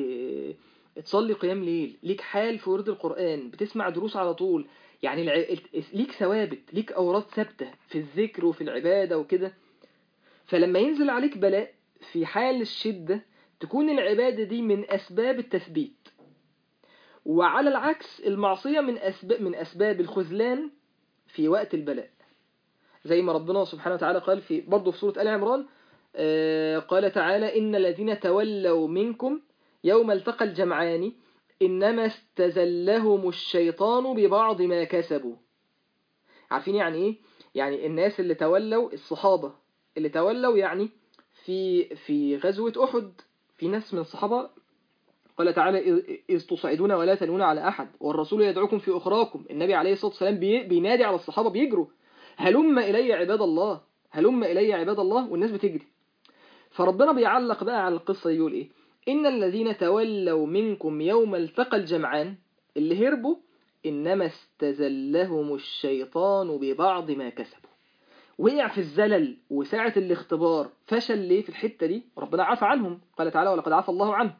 [SPEAKER 1] تصلي قيام ليل ليك حال في ورد القرآن بتسمع دروس على طول يعني الع... ليك ثوابت ليك أوراد ثابتة في الذكر وفي العبادة وكده فلما ينزل عليك بلاء في حال الشدة تكون العبادة دي من أسباب التثبيت وعلى العكس المعصية من أسباب, من أسباب الخذلان في وقت البلاء زي ما ربنا سبحانه وتعالى قال في برضه في سورة آل عمران آه قال تعالى إن الذين تولوا منكم يوم التقى الجمعان إنما استزلهم الشيطان ببعض ما كسبوا عارفين يعني إيه؟ يعني الناس اللي تولوا الصحابة اللي تولوا يعني في في غزوة أحد في ناس من الصحابة قال تعالى إذ تصعدون ولا تلون على أحد والرسول يدعوكم في أخراكم النبي عليه الصلاة والسلام بينادي على الصحابة بيجروا هلم إلي عباد الله هلم إلي عباد الله والناس بتجري فربنا بيعلق بقى على القصة يقول إيه إن الذين تولوا منكم يوم التقى الجمعان اللي هربوا إنما استزلهم الشيطان ببعض ما كسبوا وقع في الزلل وساعة الاختبار فشل ليه في الحتة دي ربنا عفى عنهم قال تعالى ولقد عفى الله عنه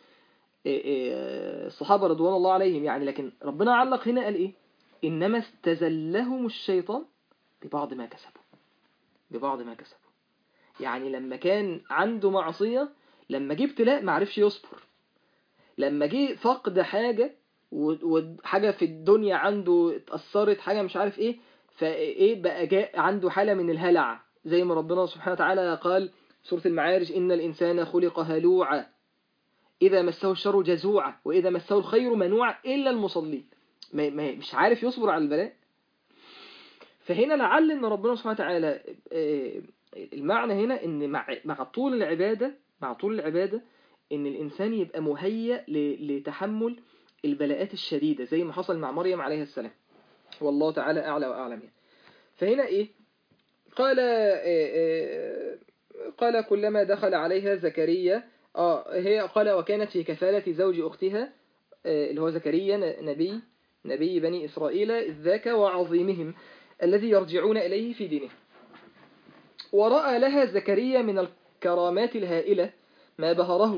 [SPEAKER 1] الصحابة رضوان الله عليهم يعني لكن ربنا علق هنا قال إيه إنما استزلهم الشيطان ببعض ما كسبوا ببعض ما كسبوا يعني لما كان عنده معصية لما جه ابتلاء ما عرفش يصبر لما جه فقد حاجة وحاجة في الدنيا عنده اتأثرت حاجة مش عارف ايه فايه بقى جاء عنده حالة من الهلع زي ما ربنا سبحانه وتعالى قال سورة المعارج إن الإنسان خلق هلوعا إذا مسه الشر جزوعا وإذا مسه الخير منوعا إلا المصلين مش عارف يصبر على البلاء فهنا لعل ان ربنا سبحانه وتعالى المعنى هنا ان مع مع طول العبادة مع طول العبادة ان الانسان يبقى مهيأ لتحمل البلاءات الشديدة زي ما حصل مع مريم عليه السلام والله تعالى اعلى واعلم يعني. فهنا ايه قال إيه إيه قال كلما دخل عليها زكريا اه هي قال وكانت في كفالة زوج اختها اللي هو زكريا نبي نبي بني إسرائيل إذ ذاك وعظيمهم الذي يرجعون إليه في دينه ورأى لها زكريا من الكرامات الهائلة ما بهره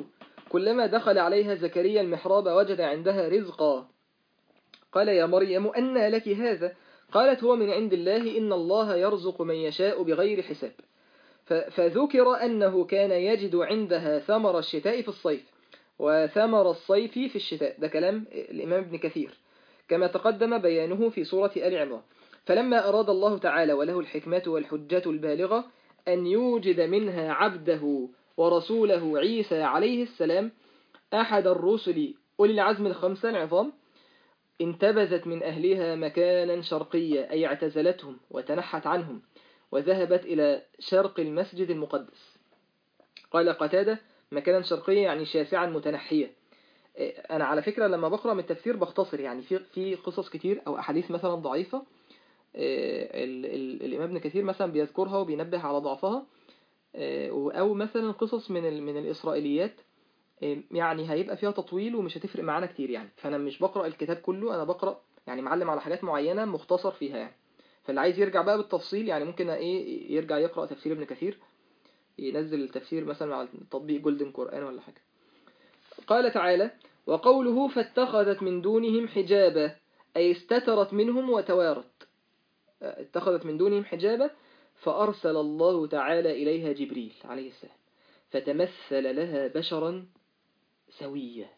[SPEAKER 1] كلما دخل عليها زكريا المحراب وجد عندها رزقا قال يا مريم أنى لك هذا قالت هو من عند الله إن الله يرزق من يشاء بغير حساب فذكر أنه كان يجد عندها ثمر الشتاء في الصيف وثمر الصيف في الشتاء ده كلام الإمام ابن كثير كما تقدم بيانه في سورة آل عمران فلما أراد الله تعالى وله الحكمة والحجة البالغة أن يوجد منها عبده ورسوله عيسى عليه السلام أحد الرسل أولي العزم الخمسة العظام انتبذت من أهلها مكانا شرقيا أي اعتزلتهم وتنحت عنهم وذهبت إلى شرق المسجد المقدس قال قتادة مكانا شرقيا يعني شاسعا متنحيا أنا على فكرة لما بقرأ من التفسير بختصر يعني في في قصص كتير أو أحاديث مثلا ضعيفة ال ال الإمام ابن كثير مثلا بيذكرها وبينبه على ضعفها أو مثلا قصص من من الإسرائيليات يعني هيبقى فيها تطويل ومش هتفرق معانا كتير يعني فأنا مش بقرأ الكتاب كله أنا بقرأ يعني معلم على حاجات معينة مختصر فيها يعني فاللي عايز يرجع بقى بالتفصيل يعني ممكن ايه يرجع يقرأ تفسير ابن كثير ينزل التفسير مثلا مع تطبيق جولدن قرآن ولا حاجة قال تعالى وقوله فاتخذت من دونهم حجابا أي استترت منهم وتوارت اتخذت من دونهم حجابا فأرسل الله تعالى إليها جبريل عليه السلام فتمثل لها بشرا سويا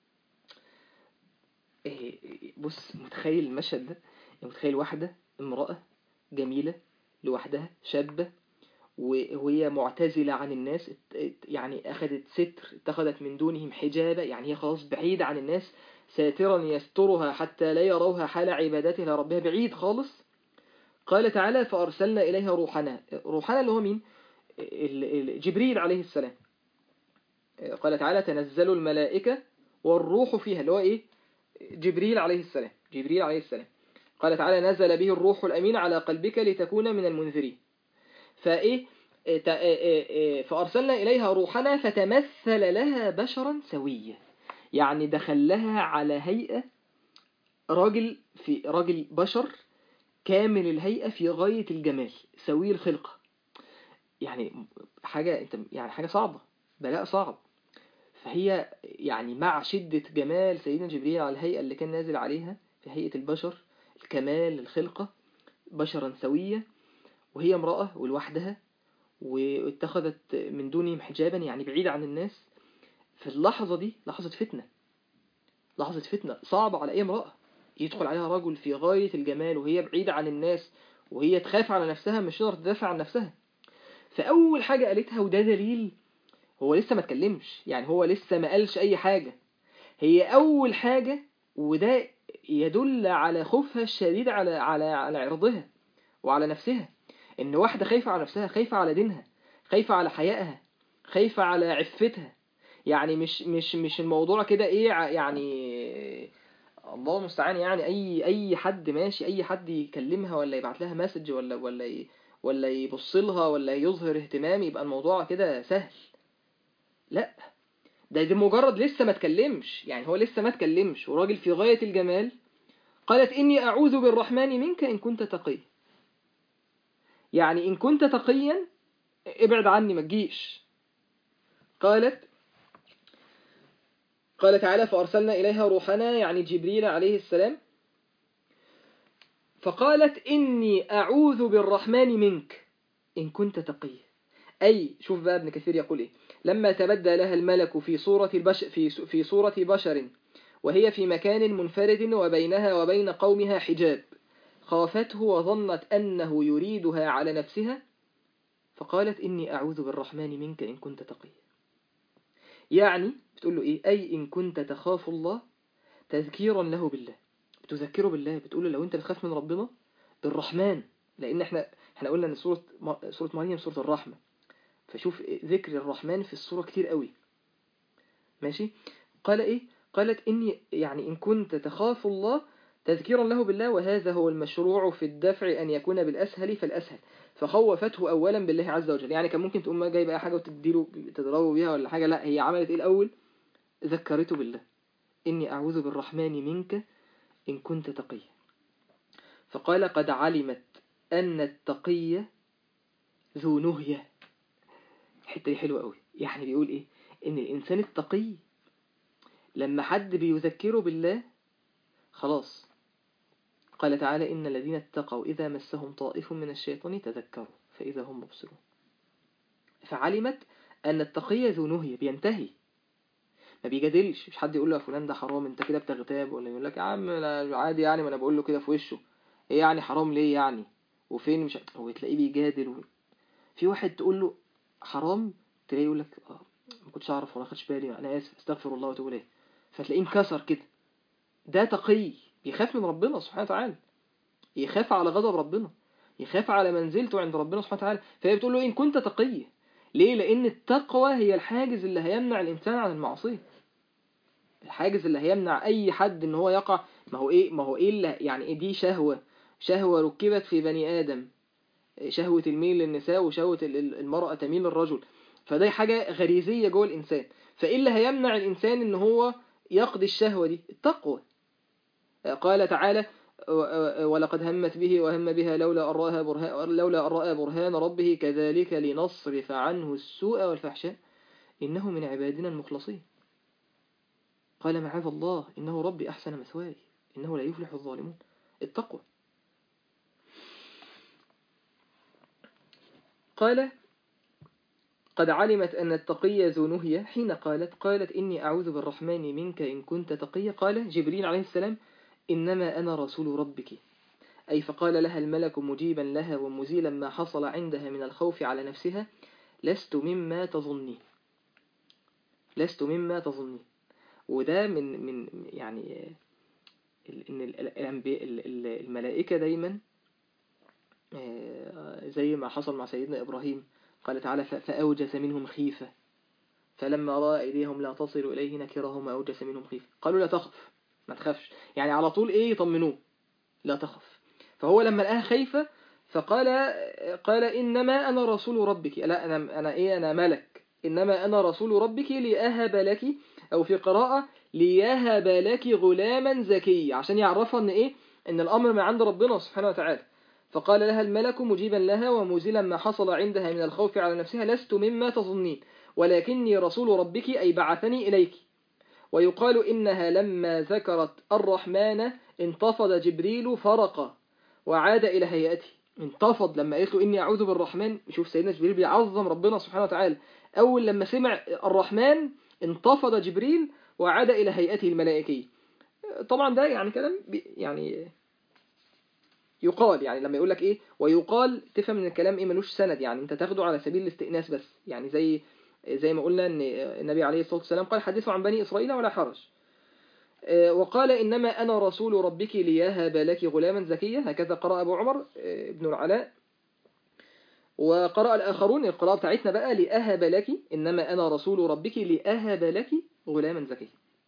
[SPEAKER 1] بص متخيل المشهد ده متخيل واحدة امرأة جميلة لوحدها شابة وهي معتزلة عن الناس يعني أخذت ستر اتخذت من دونهم حجابة يعني هي خلاص بعيدة عن الناس ساترا يسترها حتى لا يروها حال عبادتها لربها بعيد خالص قال تعالى فأرسلنا إليها روحنا روحنا اللي هو مين جبريل عليه السلام قال تعالى تنزل الملائكة والروح فيها اللي هو إيه جبريل عليه السلام جبريل عليه السلام قال تعالى نزل به الروح الأمين على قلبك لتكون من المنذرين فإيه فأرسلنا إليها روحنا فتمثل لها بشرا سويا يعني دخل لها على هيئة راجل في راجل بشر كامل الهيئة في غاية الجمال سوي الخلقة يعني حاجة انت يعني حاجة صعبة بلاء صعب فهي يعني مع شدة جمال سيدنا جبريل على الهيئة اللي كان نازل عليها في هيئة البشر الكمال الخلقة بشرا سوية وهي امرأة ولوحدها واتخذت من دونهم حجابا يعني بعيدة عن الناس في اللحظة دي لحظة فتنة لحظة فتنة صعبة على أي امرأة يدخل عليها رجل في غاية الجمال وهي بعيدة عن الناس وهي تخاف على نفسها مش تقدر تدافع عن نفسها فأول حاجة قالتها وده دليل هو لسه ما اتكلمش يعني هو لسه ما قالش أي حاجة هي أول حاجة وده يدل على خوفها الشديد على على على عرضها وعلى نفسها إن واحدة خايفة على نفسها خايفة على دينها خايفة على حيائها خايفة على عفتها يعني مش مش مش الموضوع كده ايه يعني الله المستعان يعني اي اي حد ماشي اي حد يكلمها ولا يبعت لها مسج ولا ولا ولا يبص لها ولا يظهر اهتمام يبقى الموضوع كده سهل لا ده دي مجرد لسه ما تكلمش يعني هو لسه ما تكلمش وراجل في غاية الجمال قالت إني أعوذ بالرحمن منك إن كنت تقي يعني إن كنت تقيا ابعد عني ما تجيش قالت قال تعالى فأرسلنا إليها روحنا يعني جبريل عليه السلام فقالت إني أعوذ بالرحمن منك إن كنت تقي أي شوف بقى ابن كثير يقول إيه لما تبدى لها الملك في صورة, البش في, في صورة بشر وهي في مكان منفرد وبينها وبين قومها حجاب خافته وظنت أنه يريدها على نفسها فقالت إني أعوذ بالرحمن منك إن كنت تقي يعني بتقول له إيه أي إن كنت تخاف الله تذكيرا له بالله بتذكره بالله بتقول له لو أنت بتخاف من ربنا بالرحمن لأن إحنا إحنا قلنا إن سورة سورة مريم سورة الرحمة فشوف ذكر الرحمن في السورة كتير قوي ماشي قال إيه قالت إني يعني إن كنت تخاف الله تذكيرا له بالله وهذا هو المشروع في الدفع أن يكون بالأسهل فالأسهل فخوفته أولا بالله عز وجل يعني كان ممكن تقوم جايبه أي حاجة وتديله تضربه بيها ولا حاجة لا هي عملت إيه الأول ذكرته بالله إني أعوذ بالرحمن منك إن كنت تقيا فقال قد علمت أن التقي ذو نهية الحتة دي حلوة قوي يعني بيقول إيه ان الانسان التقي لما حد بيذكره بالله خلاص قال تعالى إن الذين اتقوا إذا مسهم طائف من الشيطان تذكروا فإذا هم مبصرون فعلمت أن التقي ذو نهي بينتهي ما بيجادلش مش حد يقول له يا فلان ده حرام انت كده بتغتاب ولا يقول لك يا عم لا عادي يعني ما انا بقول له كده في وشه ايه يعني حرام ليه يعني وفين مش هو تلاقيه بيجادل و... في واحد تقول له حرام تلاقيه يقول لك اه ما كنتش اعرف ولا خدش بالي انا اسف استغفر الله واتوب اليه فتلاقيه انكسر كده ده تقي بيخاف من ربنا سبحانه وتعالى يخاف على غضب ربنا يخاف على منزلته عند ربنا سبحانه وتعالى فهي بتقول له إن كنت تقي ليه لأن التقوى هي الحاجز اللي هيمنع الإنسان عن المعصية الحاجز اللي هيمنع أي حد إن هو يقع ما هو إيه ما هو إيه اللي يعني إيه دي شهوة شهوة ركبت في بني آدم شهوة الميل للنساء وشهوة المرأة تميل للرجل فده حاجة غريزية جوه الإنسان فإيه اللي هيمنع الإنسان إن هو يقضي الشهوة دي التقوى قال تعالى ولقد همت به وهم بها لولا أراها برهان لولا أرأى برهان ربه كذلك لنصرف عنه السوء والفحشاء إنه من عبادنا المخلصين قال معاذ الله إنه ربي أحسن مثواي إنه لا يفلح الظالمون التقوى قال قد علمت أن التقي ذو نهية حين قالت قالت إني أعوذ بالرحمن منك إن كنت تقي قال جبريل عليه السلام إنما أنا رسول ربك أي فقال لها الملك مجيبا لها ومزيلا ما حصل عندها من الخوف على نفسها لست مما تظنين لست مما تظنين وده من من يعني ان الملائكة دايما زي ما حصل مع سيدنا إبراهيم قال تعالى فأوجس منهم خيفة فلما رأى أيديهم لا تصل إليه نكرهم وأوجس منهم خيفة قالوا لا تخف ما تخافش يعني على طول إيه يطمنوه لا تخف فهو لما لقاها خايفة فقال قال إنما أنا رسول ربك لا أنا, أنا إيه أنا ملك إنما أنا رسول ربك لأهب لك أو في قراءة ليهب لك غلاما زكي عشان يعرفها أن إيه أن الأمر من عند ربنا سبحانه وتعالى فقال لها الملك مجيبا لها ومزلا ما حصل عندها من الخوف على نفسها لست مما تظنين ولكني رسول ربك أي بعثني إليك ويقال إنها لما ذكرت الرحمن انتفض جبريل فرق وعاد إلى هيئته انتفض لما قالت له إني أعوذ بالرحمن شوف سيدنا جبريل بيعظم ربنا سبحانه وتعالى أول لما سمع الرحمن انتفض جبريل وعاد إلى هيئته الملائكية طبعا ده يعني كلام يعني يقال يعني لما يقول لك ايه ويقال تفهم من الكلام ايه ملوش سند يعني انت تاخده على سبيل الاستئناس بس يعني زي زي ما قلنا ان النبي عليه الصلاة والسلام قال حدثوا عن بني إسرائيل ولا حرج وقال إنما أنا رسول ربك ليهب لك غلاما زكيا هكذا قرأ أبو عمر ابن العلاء وقرأ الآخرون القراءة بتاعتنا بقى لأهب لك إنما أنا رسول ربك لأهب لك غلاما زكيا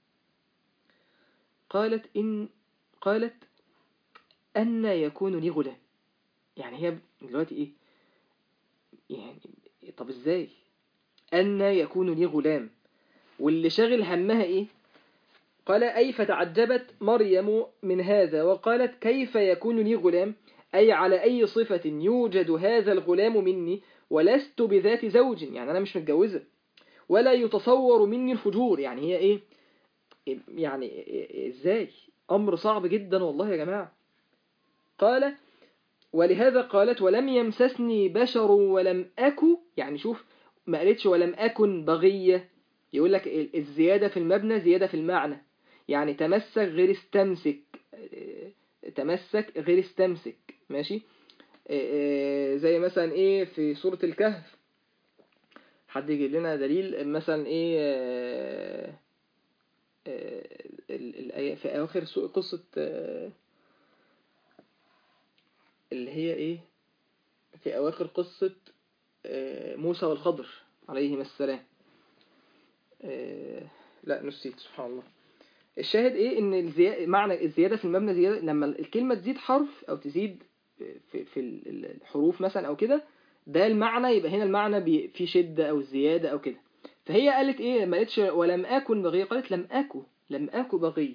[SPEAKER 1] قالت إن قالت أن يكون لي غلام يعني هي دلوقتي إيه يعني طب إزاي أن يكون لي غلام واللي شاغل همها إيه قال أي فتعجبت مريم من هذا وقالت كيف يكون لي غلام أي على أي صفة يوجد هذا الغلام مني ولست بذات زوج يعني أنا مش متجوزة ولا يتصور مني الفجور يعني هي إيه يعني إزاي أمر صعب جدا والله يا جماعة قال ولهذا قالت ولم يمسسني بشر ولم أكو يعني شوف ما قالتش ولم أكن بغية يقول لك الزيادة في المبنى زيادة في المعنى يعني تمسك غير استمسك تمسك غير استمسك ماشي زي مثلا ايه في سورة الكهف حد يجيب لنا دليل مثلا ايه الآية في آخر قصة اللي هي ايه في أواخر قصة موسى والخضر عليهما السلام لا نسيت سبحان الله الشاهد ايه ان الزيادة معنى الزيادة في المبنى زيادة لما الكلمة تزيد حرف او تزيد في, في الحروف مثلا او كده ده المعنى يبقى هنا المعنى في شدة او زيادة او كده فهي قالت ايه ما قالتش ولم اكن بغي قالت لم اكو لم اكو بغي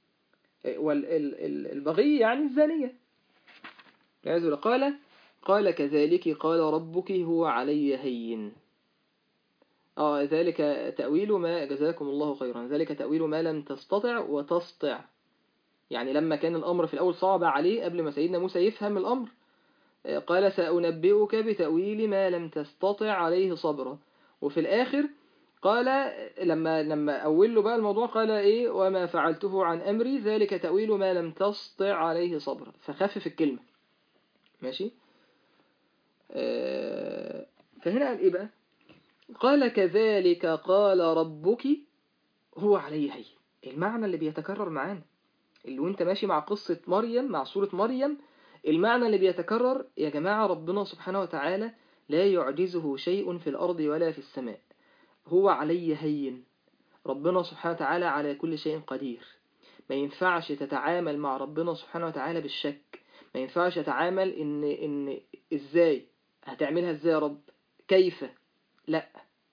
[SPEAKER 1] والبغي يعني الزانية يعزل قال قال كذلك قال ربك هو علي هين اه ذلك تأويل ما جزاكم الله خيرا ذلك تأويل ما لم تستطع وتسطع يعني لما كان الأمر في الأول صعب عليه قبل ما سيدنا موسى يفهم الأمر آه، قال سأنبئك بتأويل ما لم تستطع عليه صبرا وفي الآخر قال لما لما أول له بقى الموضوع قال إيه وما فعلته عن أمري ذلك تأويل ما لم تستطع عليه صبرا فخفف الكلمة ماشي آه، فهنا قال إيه بقى قال كذلك قال ربك هو علي هي المعنى اللي بيتكرر معانا اللي وانت ماشي مع قصة مريم مع سورة مريم المعنى اللي بيتكرر يا جماعة ربنا سبحانه وتعالى لا يعجزه شيء في الأرض ولا في السماء هو علي هين ربنا سبحانه وتعالى على كل شيء قدير ما ينفعش تتعامل مع ربنا سبحانه وتعالى بالشك ما ينفعش تتعامل ان ان ازاي هتعملها ازاي يا رب كيف لا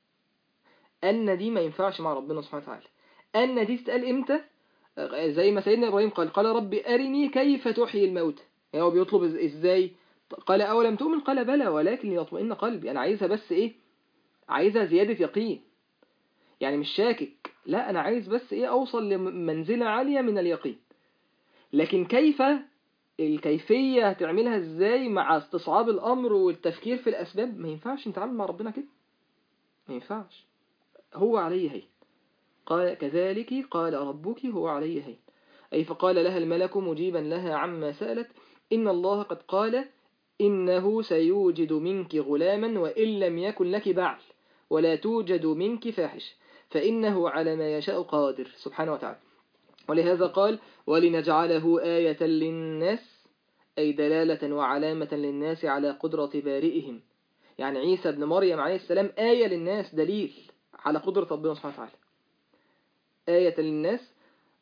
[SPEAKER 1] ان دي ما ينفعش مع ربنا سبحانه وتعالى ان دي تتقال امتى زي ما سيدنا ابراهيم قال قال رب ارني كيف تحيي الموت يعني هو بيطلب ازاي قال اولم تؤمن قال بلى ولكن ليطمئن قلبي انا عايزها بس ايه عايزها زيادة يقين يعني مش شاكك لا انا عايز بس ايه اوصل لمنزلة عالية من اليقين لكن كيف الكيفية هتعملها ازاي مع استصعاب الامر والتفكير في الاسباب ما ينفعش نتعامل مع ربنا كده ما ينفعش هو عليه هين قال كذلك قال ربك هو عليه هين أي فقال لها الملك مجيبا لها عما سألت إن الله قد قال إنه سيوجد منك غلاما وإن لم يكن لك بعل ولا توجد منك فاحش فإنه على ما يشاء قادر سبحانه وتعالى ولهذا قال ولنجعله آية للناس أي دلالة وعلامة للناس على قدرة بارئهم يعني عيسى بن مريم عليه السلام آية للناس دليل على قدرة ربنا سبحانه وتعالى آية للناس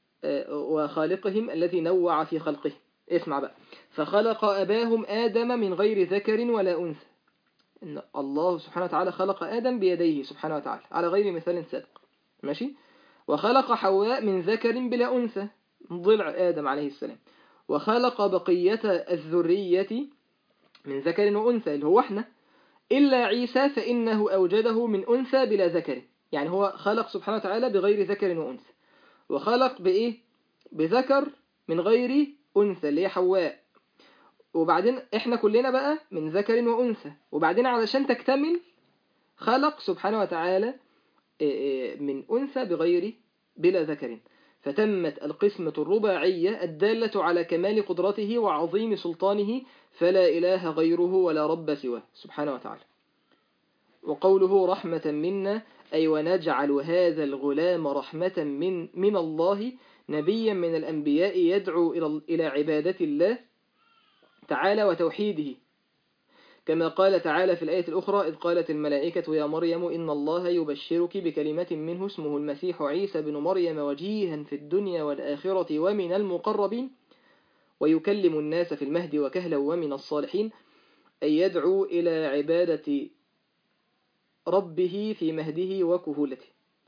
[SPEAKER 1] وخالقهم الذي نوع في خلقه اسمع بقى فخلق أباهم آدم من غير ذكر ولا أنثى إن الله سبحانه وتعالى خلق آدم بيديه سبحانه وتعالى على غير مثال سابق ماشي وخلق حواء من ذكر بلا أنثى ضلع آدم عليه السلام وخلق بقية الذرية من ذكر وأنثى اللي هو احنا إلا عيسى فإنه أوجده من أنثى بلا ذكر يعني هو خلق سبحانه وتعالى بغير ذكر وأنثى وخلق بإيه بذكر من غير أنثى اللي هي حواء وبعدين احنا كلنا بقى من ذكر وأنثى وبعدين علشان تكتمل خلق سبحانه وتعالى من أنثى بغير بلا ذكر فتمت القسمة الرباعية الدالة على كمال قدرته وعظيم سلطانه فلا إله غيره ولا رب سواه سبحانه وتعالى وقوله رحمة منا أي ونجعل هذا الغلام رحمة من, من الله نبيا من الأنبياء يدعو إلى عبادة الله تعالى وتوحيده كما قال تعالى في الآية الأخرى إذ قالت الملائكة يا مريم إن الله يبشرك بكلمة منه اسمه المسيح عيسى بن مريم وجيها في الدنيا والآخرة ومن المقربين ويكلم الناس في المهد وكهلا ومن الصالحين أي يدعو إلى عبادة ربه في مهده وكهولته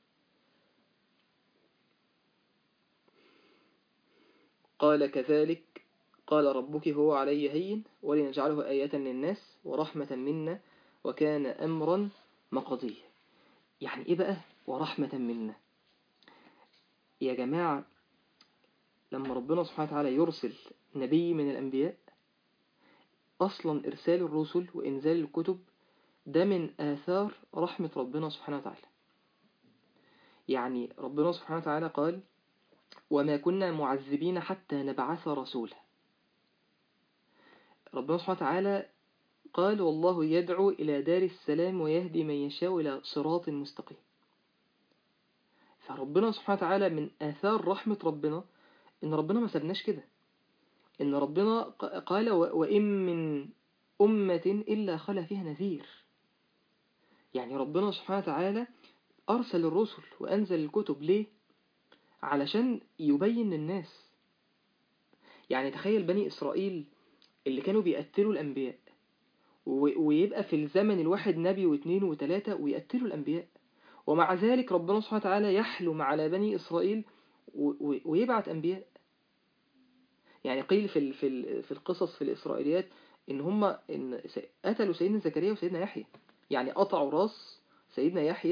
[SPEAKER 1] قال كذلك قال ربك هو علي هين ولنجعله آية للناس ورحمة منا وكان أمرا مقضيا يعني إيه بقى ورحمة منا يا جماعة لما ربنا سبحانه وتعالى يرسل نبي من الأنبياء أصلا إرسال الرسل وإنزال الكتب ده من آثار رحمة ربنا سبحانه وتعالى يعني ربنا سبحانه وتعالى قال وما كنا معذبين حتى نبعث رسولا ربنا سبحانه وتعالى قال والله يدعو إلى دار السلام ويهدي من يشاء إلى صراط مستقيم فربنا سبحانه وتعالى من آثار رحمة ربنا إن ربنا ما سبناش كده إن ربنا قال وإن من أمة إلا خلا فيها نذير يعني ربنا سبحانه وتعالى أرسل الرسل وأنزل الكتب ليه علشان يبين للناس يعني تخيل بني إسرائيل اللي كانوا بيقتلوا الأنبياء ويبقى في الزمن الواحد نبي واثنين وثلاثة ويقتلوا الأنبياء ومع ذلك ربنا سبحانه وتعالى يحلم على بني إسرائيل ويبعث أنبياء يعني قيل في في في القصص في الإسرائيليات إن هم إن قتلوا سيدنا زكريا وسيدنا يحيى يعني قطعوا راس سيدنا يحيى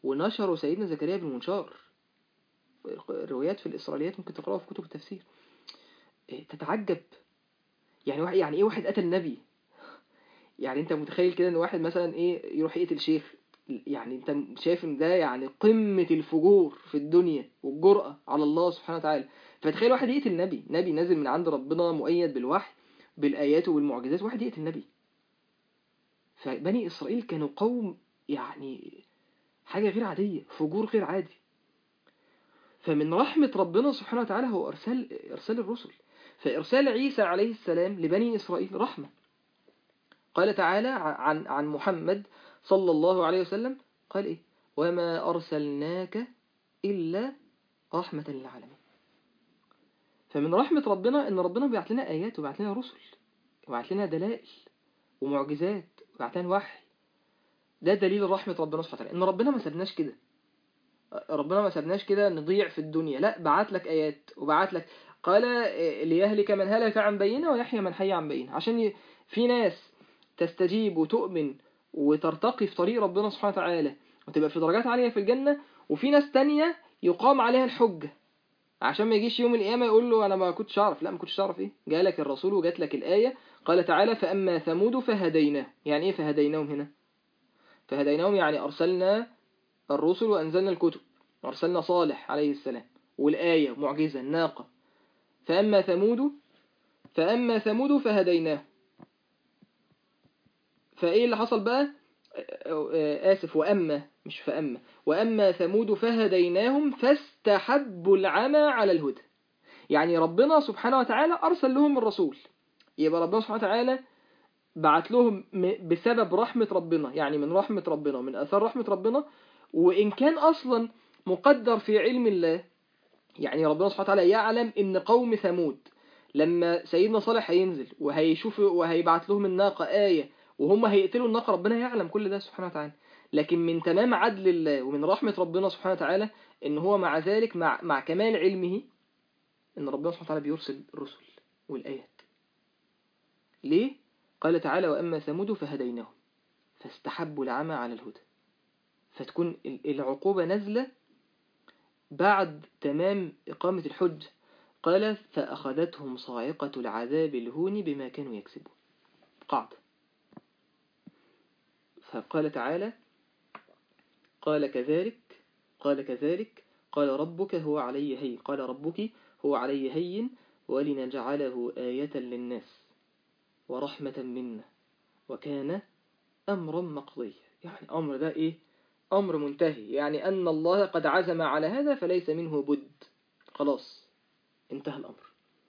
[SPEAKER 1] ونشروا سيدنا زكريا بالمنشار الروايات في الإسرائيليات ممكن تقرأها في كتب التفسير إيه، تتعجب يعني واحد يعني ايه واحد قتل نبي يعني انت متخيل كده ان واحد مثلا ايه يروح يقتل شيخ يعني انت شايف ان ده يعني قمة الفجور في الدنيا والجرأة على الله سبحانه وتعالى فتخيل واحد يقتل نبي نبي نازل من عند ربنا مؤيد بالوحي بالآيات والمعجزات واحد يقتل نبي فبني إسرائيل كانوا قوم يعني حاجة غير عادية فجور غير عادي فمن رحمة ربنا سبحانه وتعالى هو أرسال, إرسال الرسل فإرسال عيسى عليه السلام لبني إسرائيل رحمة قال تعالى عن, عن محمد صلى الله عليه وسلم قال إيه وما أرسلناك إلا رحمة للعالمين فمن رحمة ربنا إن ربنا بيعت لنا آيات وبيعت لنا رسل وبيعت لنا دلائل ومعجزات وبيعت لنا وحي ده دليل رحمة ربنا سبحانه وتعالى إن ربنا ما سابناش كده ربنا ما سابناش كده نضيع في الدنيا لا بعت لك آيات وبعت لك قال ليهلك من هلك عن بينه ويحيى من حي عن بينه عشان في ناس تستجيب وتؤمن وترتقي في طريق ربنا سبحانه وتعالى وتبقى في درجات عالية في الجنة وفي ناس تانية يقام عليها الحجة عشان ما يجيش يوم القيامة يقول له أنا ما كنتش أعرف لا ما كنتش أعرف إيه جالك الرسول وجات لك الآية قال تعالى فأما ثمود فهديناه يعني إيه فهديناهم هنا فهديناهم يعني أرسلنا الرسل وأنزلنا الكتب وأرسلنا صالح عليه السلام والآية معجزة الناقة فأما ثمود فأما ثمود فهديناه فإيه اللي حصل بقى آسف وأما مش فأما وأما ثمود فهديناهم فاستحبوا العمى على الهدى يعني ربنا سبحانه وتعالى أرسل لهم الرسول يبقى ربنا سبحانه وتعالى بعت لهم بسبب رحمة ربنا يعني من رحمة ربنا من أثار رحمة ربنا وإن كان أصلا مقدر في علم الله يعني ربنا سبحانه وتعالى يعلم إن قوم ثمود لما سيدنا صالح هينزل وهيشوف وهيبعت لهم الناقة آية وهم هيقتلوا الناقة ربنا يعلم كل ده سبحانه وتعالى لكن من تمام عدل الله ومن رحمة ربنا سبحانه وتعالى إن هو مع ذلك مع, مع كمال علمه إن ربنا سبحانه وتعالى بيرسل الرسل والآيات ليه؟ قال تعالى وأما ثمود فهديناهم فاستحبوا العمى على الهدى فتكون العقوبة نزلة بعد تمام إقامة الحج قال فأخذتهم صاعقة العذاب الهون بما كانوا يكسبون قاعدة فقال تعالى قال كذلك قال كذلك قال ربك هو علي هين قال ربك هو علي هين ولنجعله آية للناس ورحمة منا وكان أمرا مقضيا يعني أمر ده إيه أمر منتهي يعني أن الله قد عزم على هذا فليس منه بد خلاص انتهى الأمر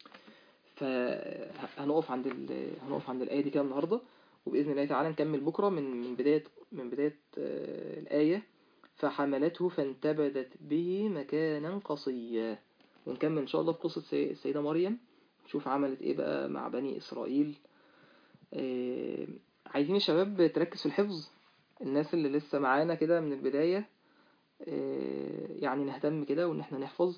[SPEAKER 1] فهنقف عند هنقف عند الآية دي كده النهاردة وبإذن الله تعالى نكمل بكرة من من بداية من بداية الآية فحملته فانتبذت به مكانا قصيا ونكمل إن شاء الله في قصة السيدة مريم نشوف عملت إيه بقى مع بني إسرائيل عايزين الشباب تركز في الحفظ الناس اللي لسه معانا كده من البداية يعني نهتم كده وإن احنا نحفظ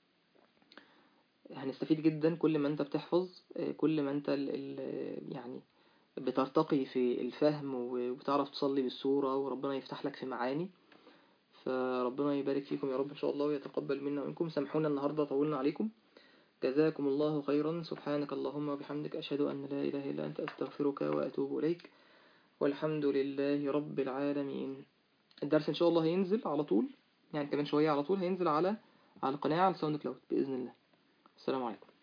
[SPEAKER 1] هنستفيد جدا كل ما انت بتحفظ كل ما انت ال ال يعني بترتقي في الفهم وبتعرف تصلي بالصورة وربنا يفتح لك في معاني فربنا يبارك فيكم يا رب إن شاء الله ويتقبل منا ومنكم سامحونا النهاردة طولنا عليكم جزاكم الله خيرا سبحانك اللهم وبحمدك أشهد أن لا إله إلا أنت أستغفرك وأتوب إليك والحمد لله رب العالمين الدرس إن شاء الله هينزل على طول يعني كمان شوية على طول هينزل على على القناة على ساوند كلاود بإذن الله السلام عليكم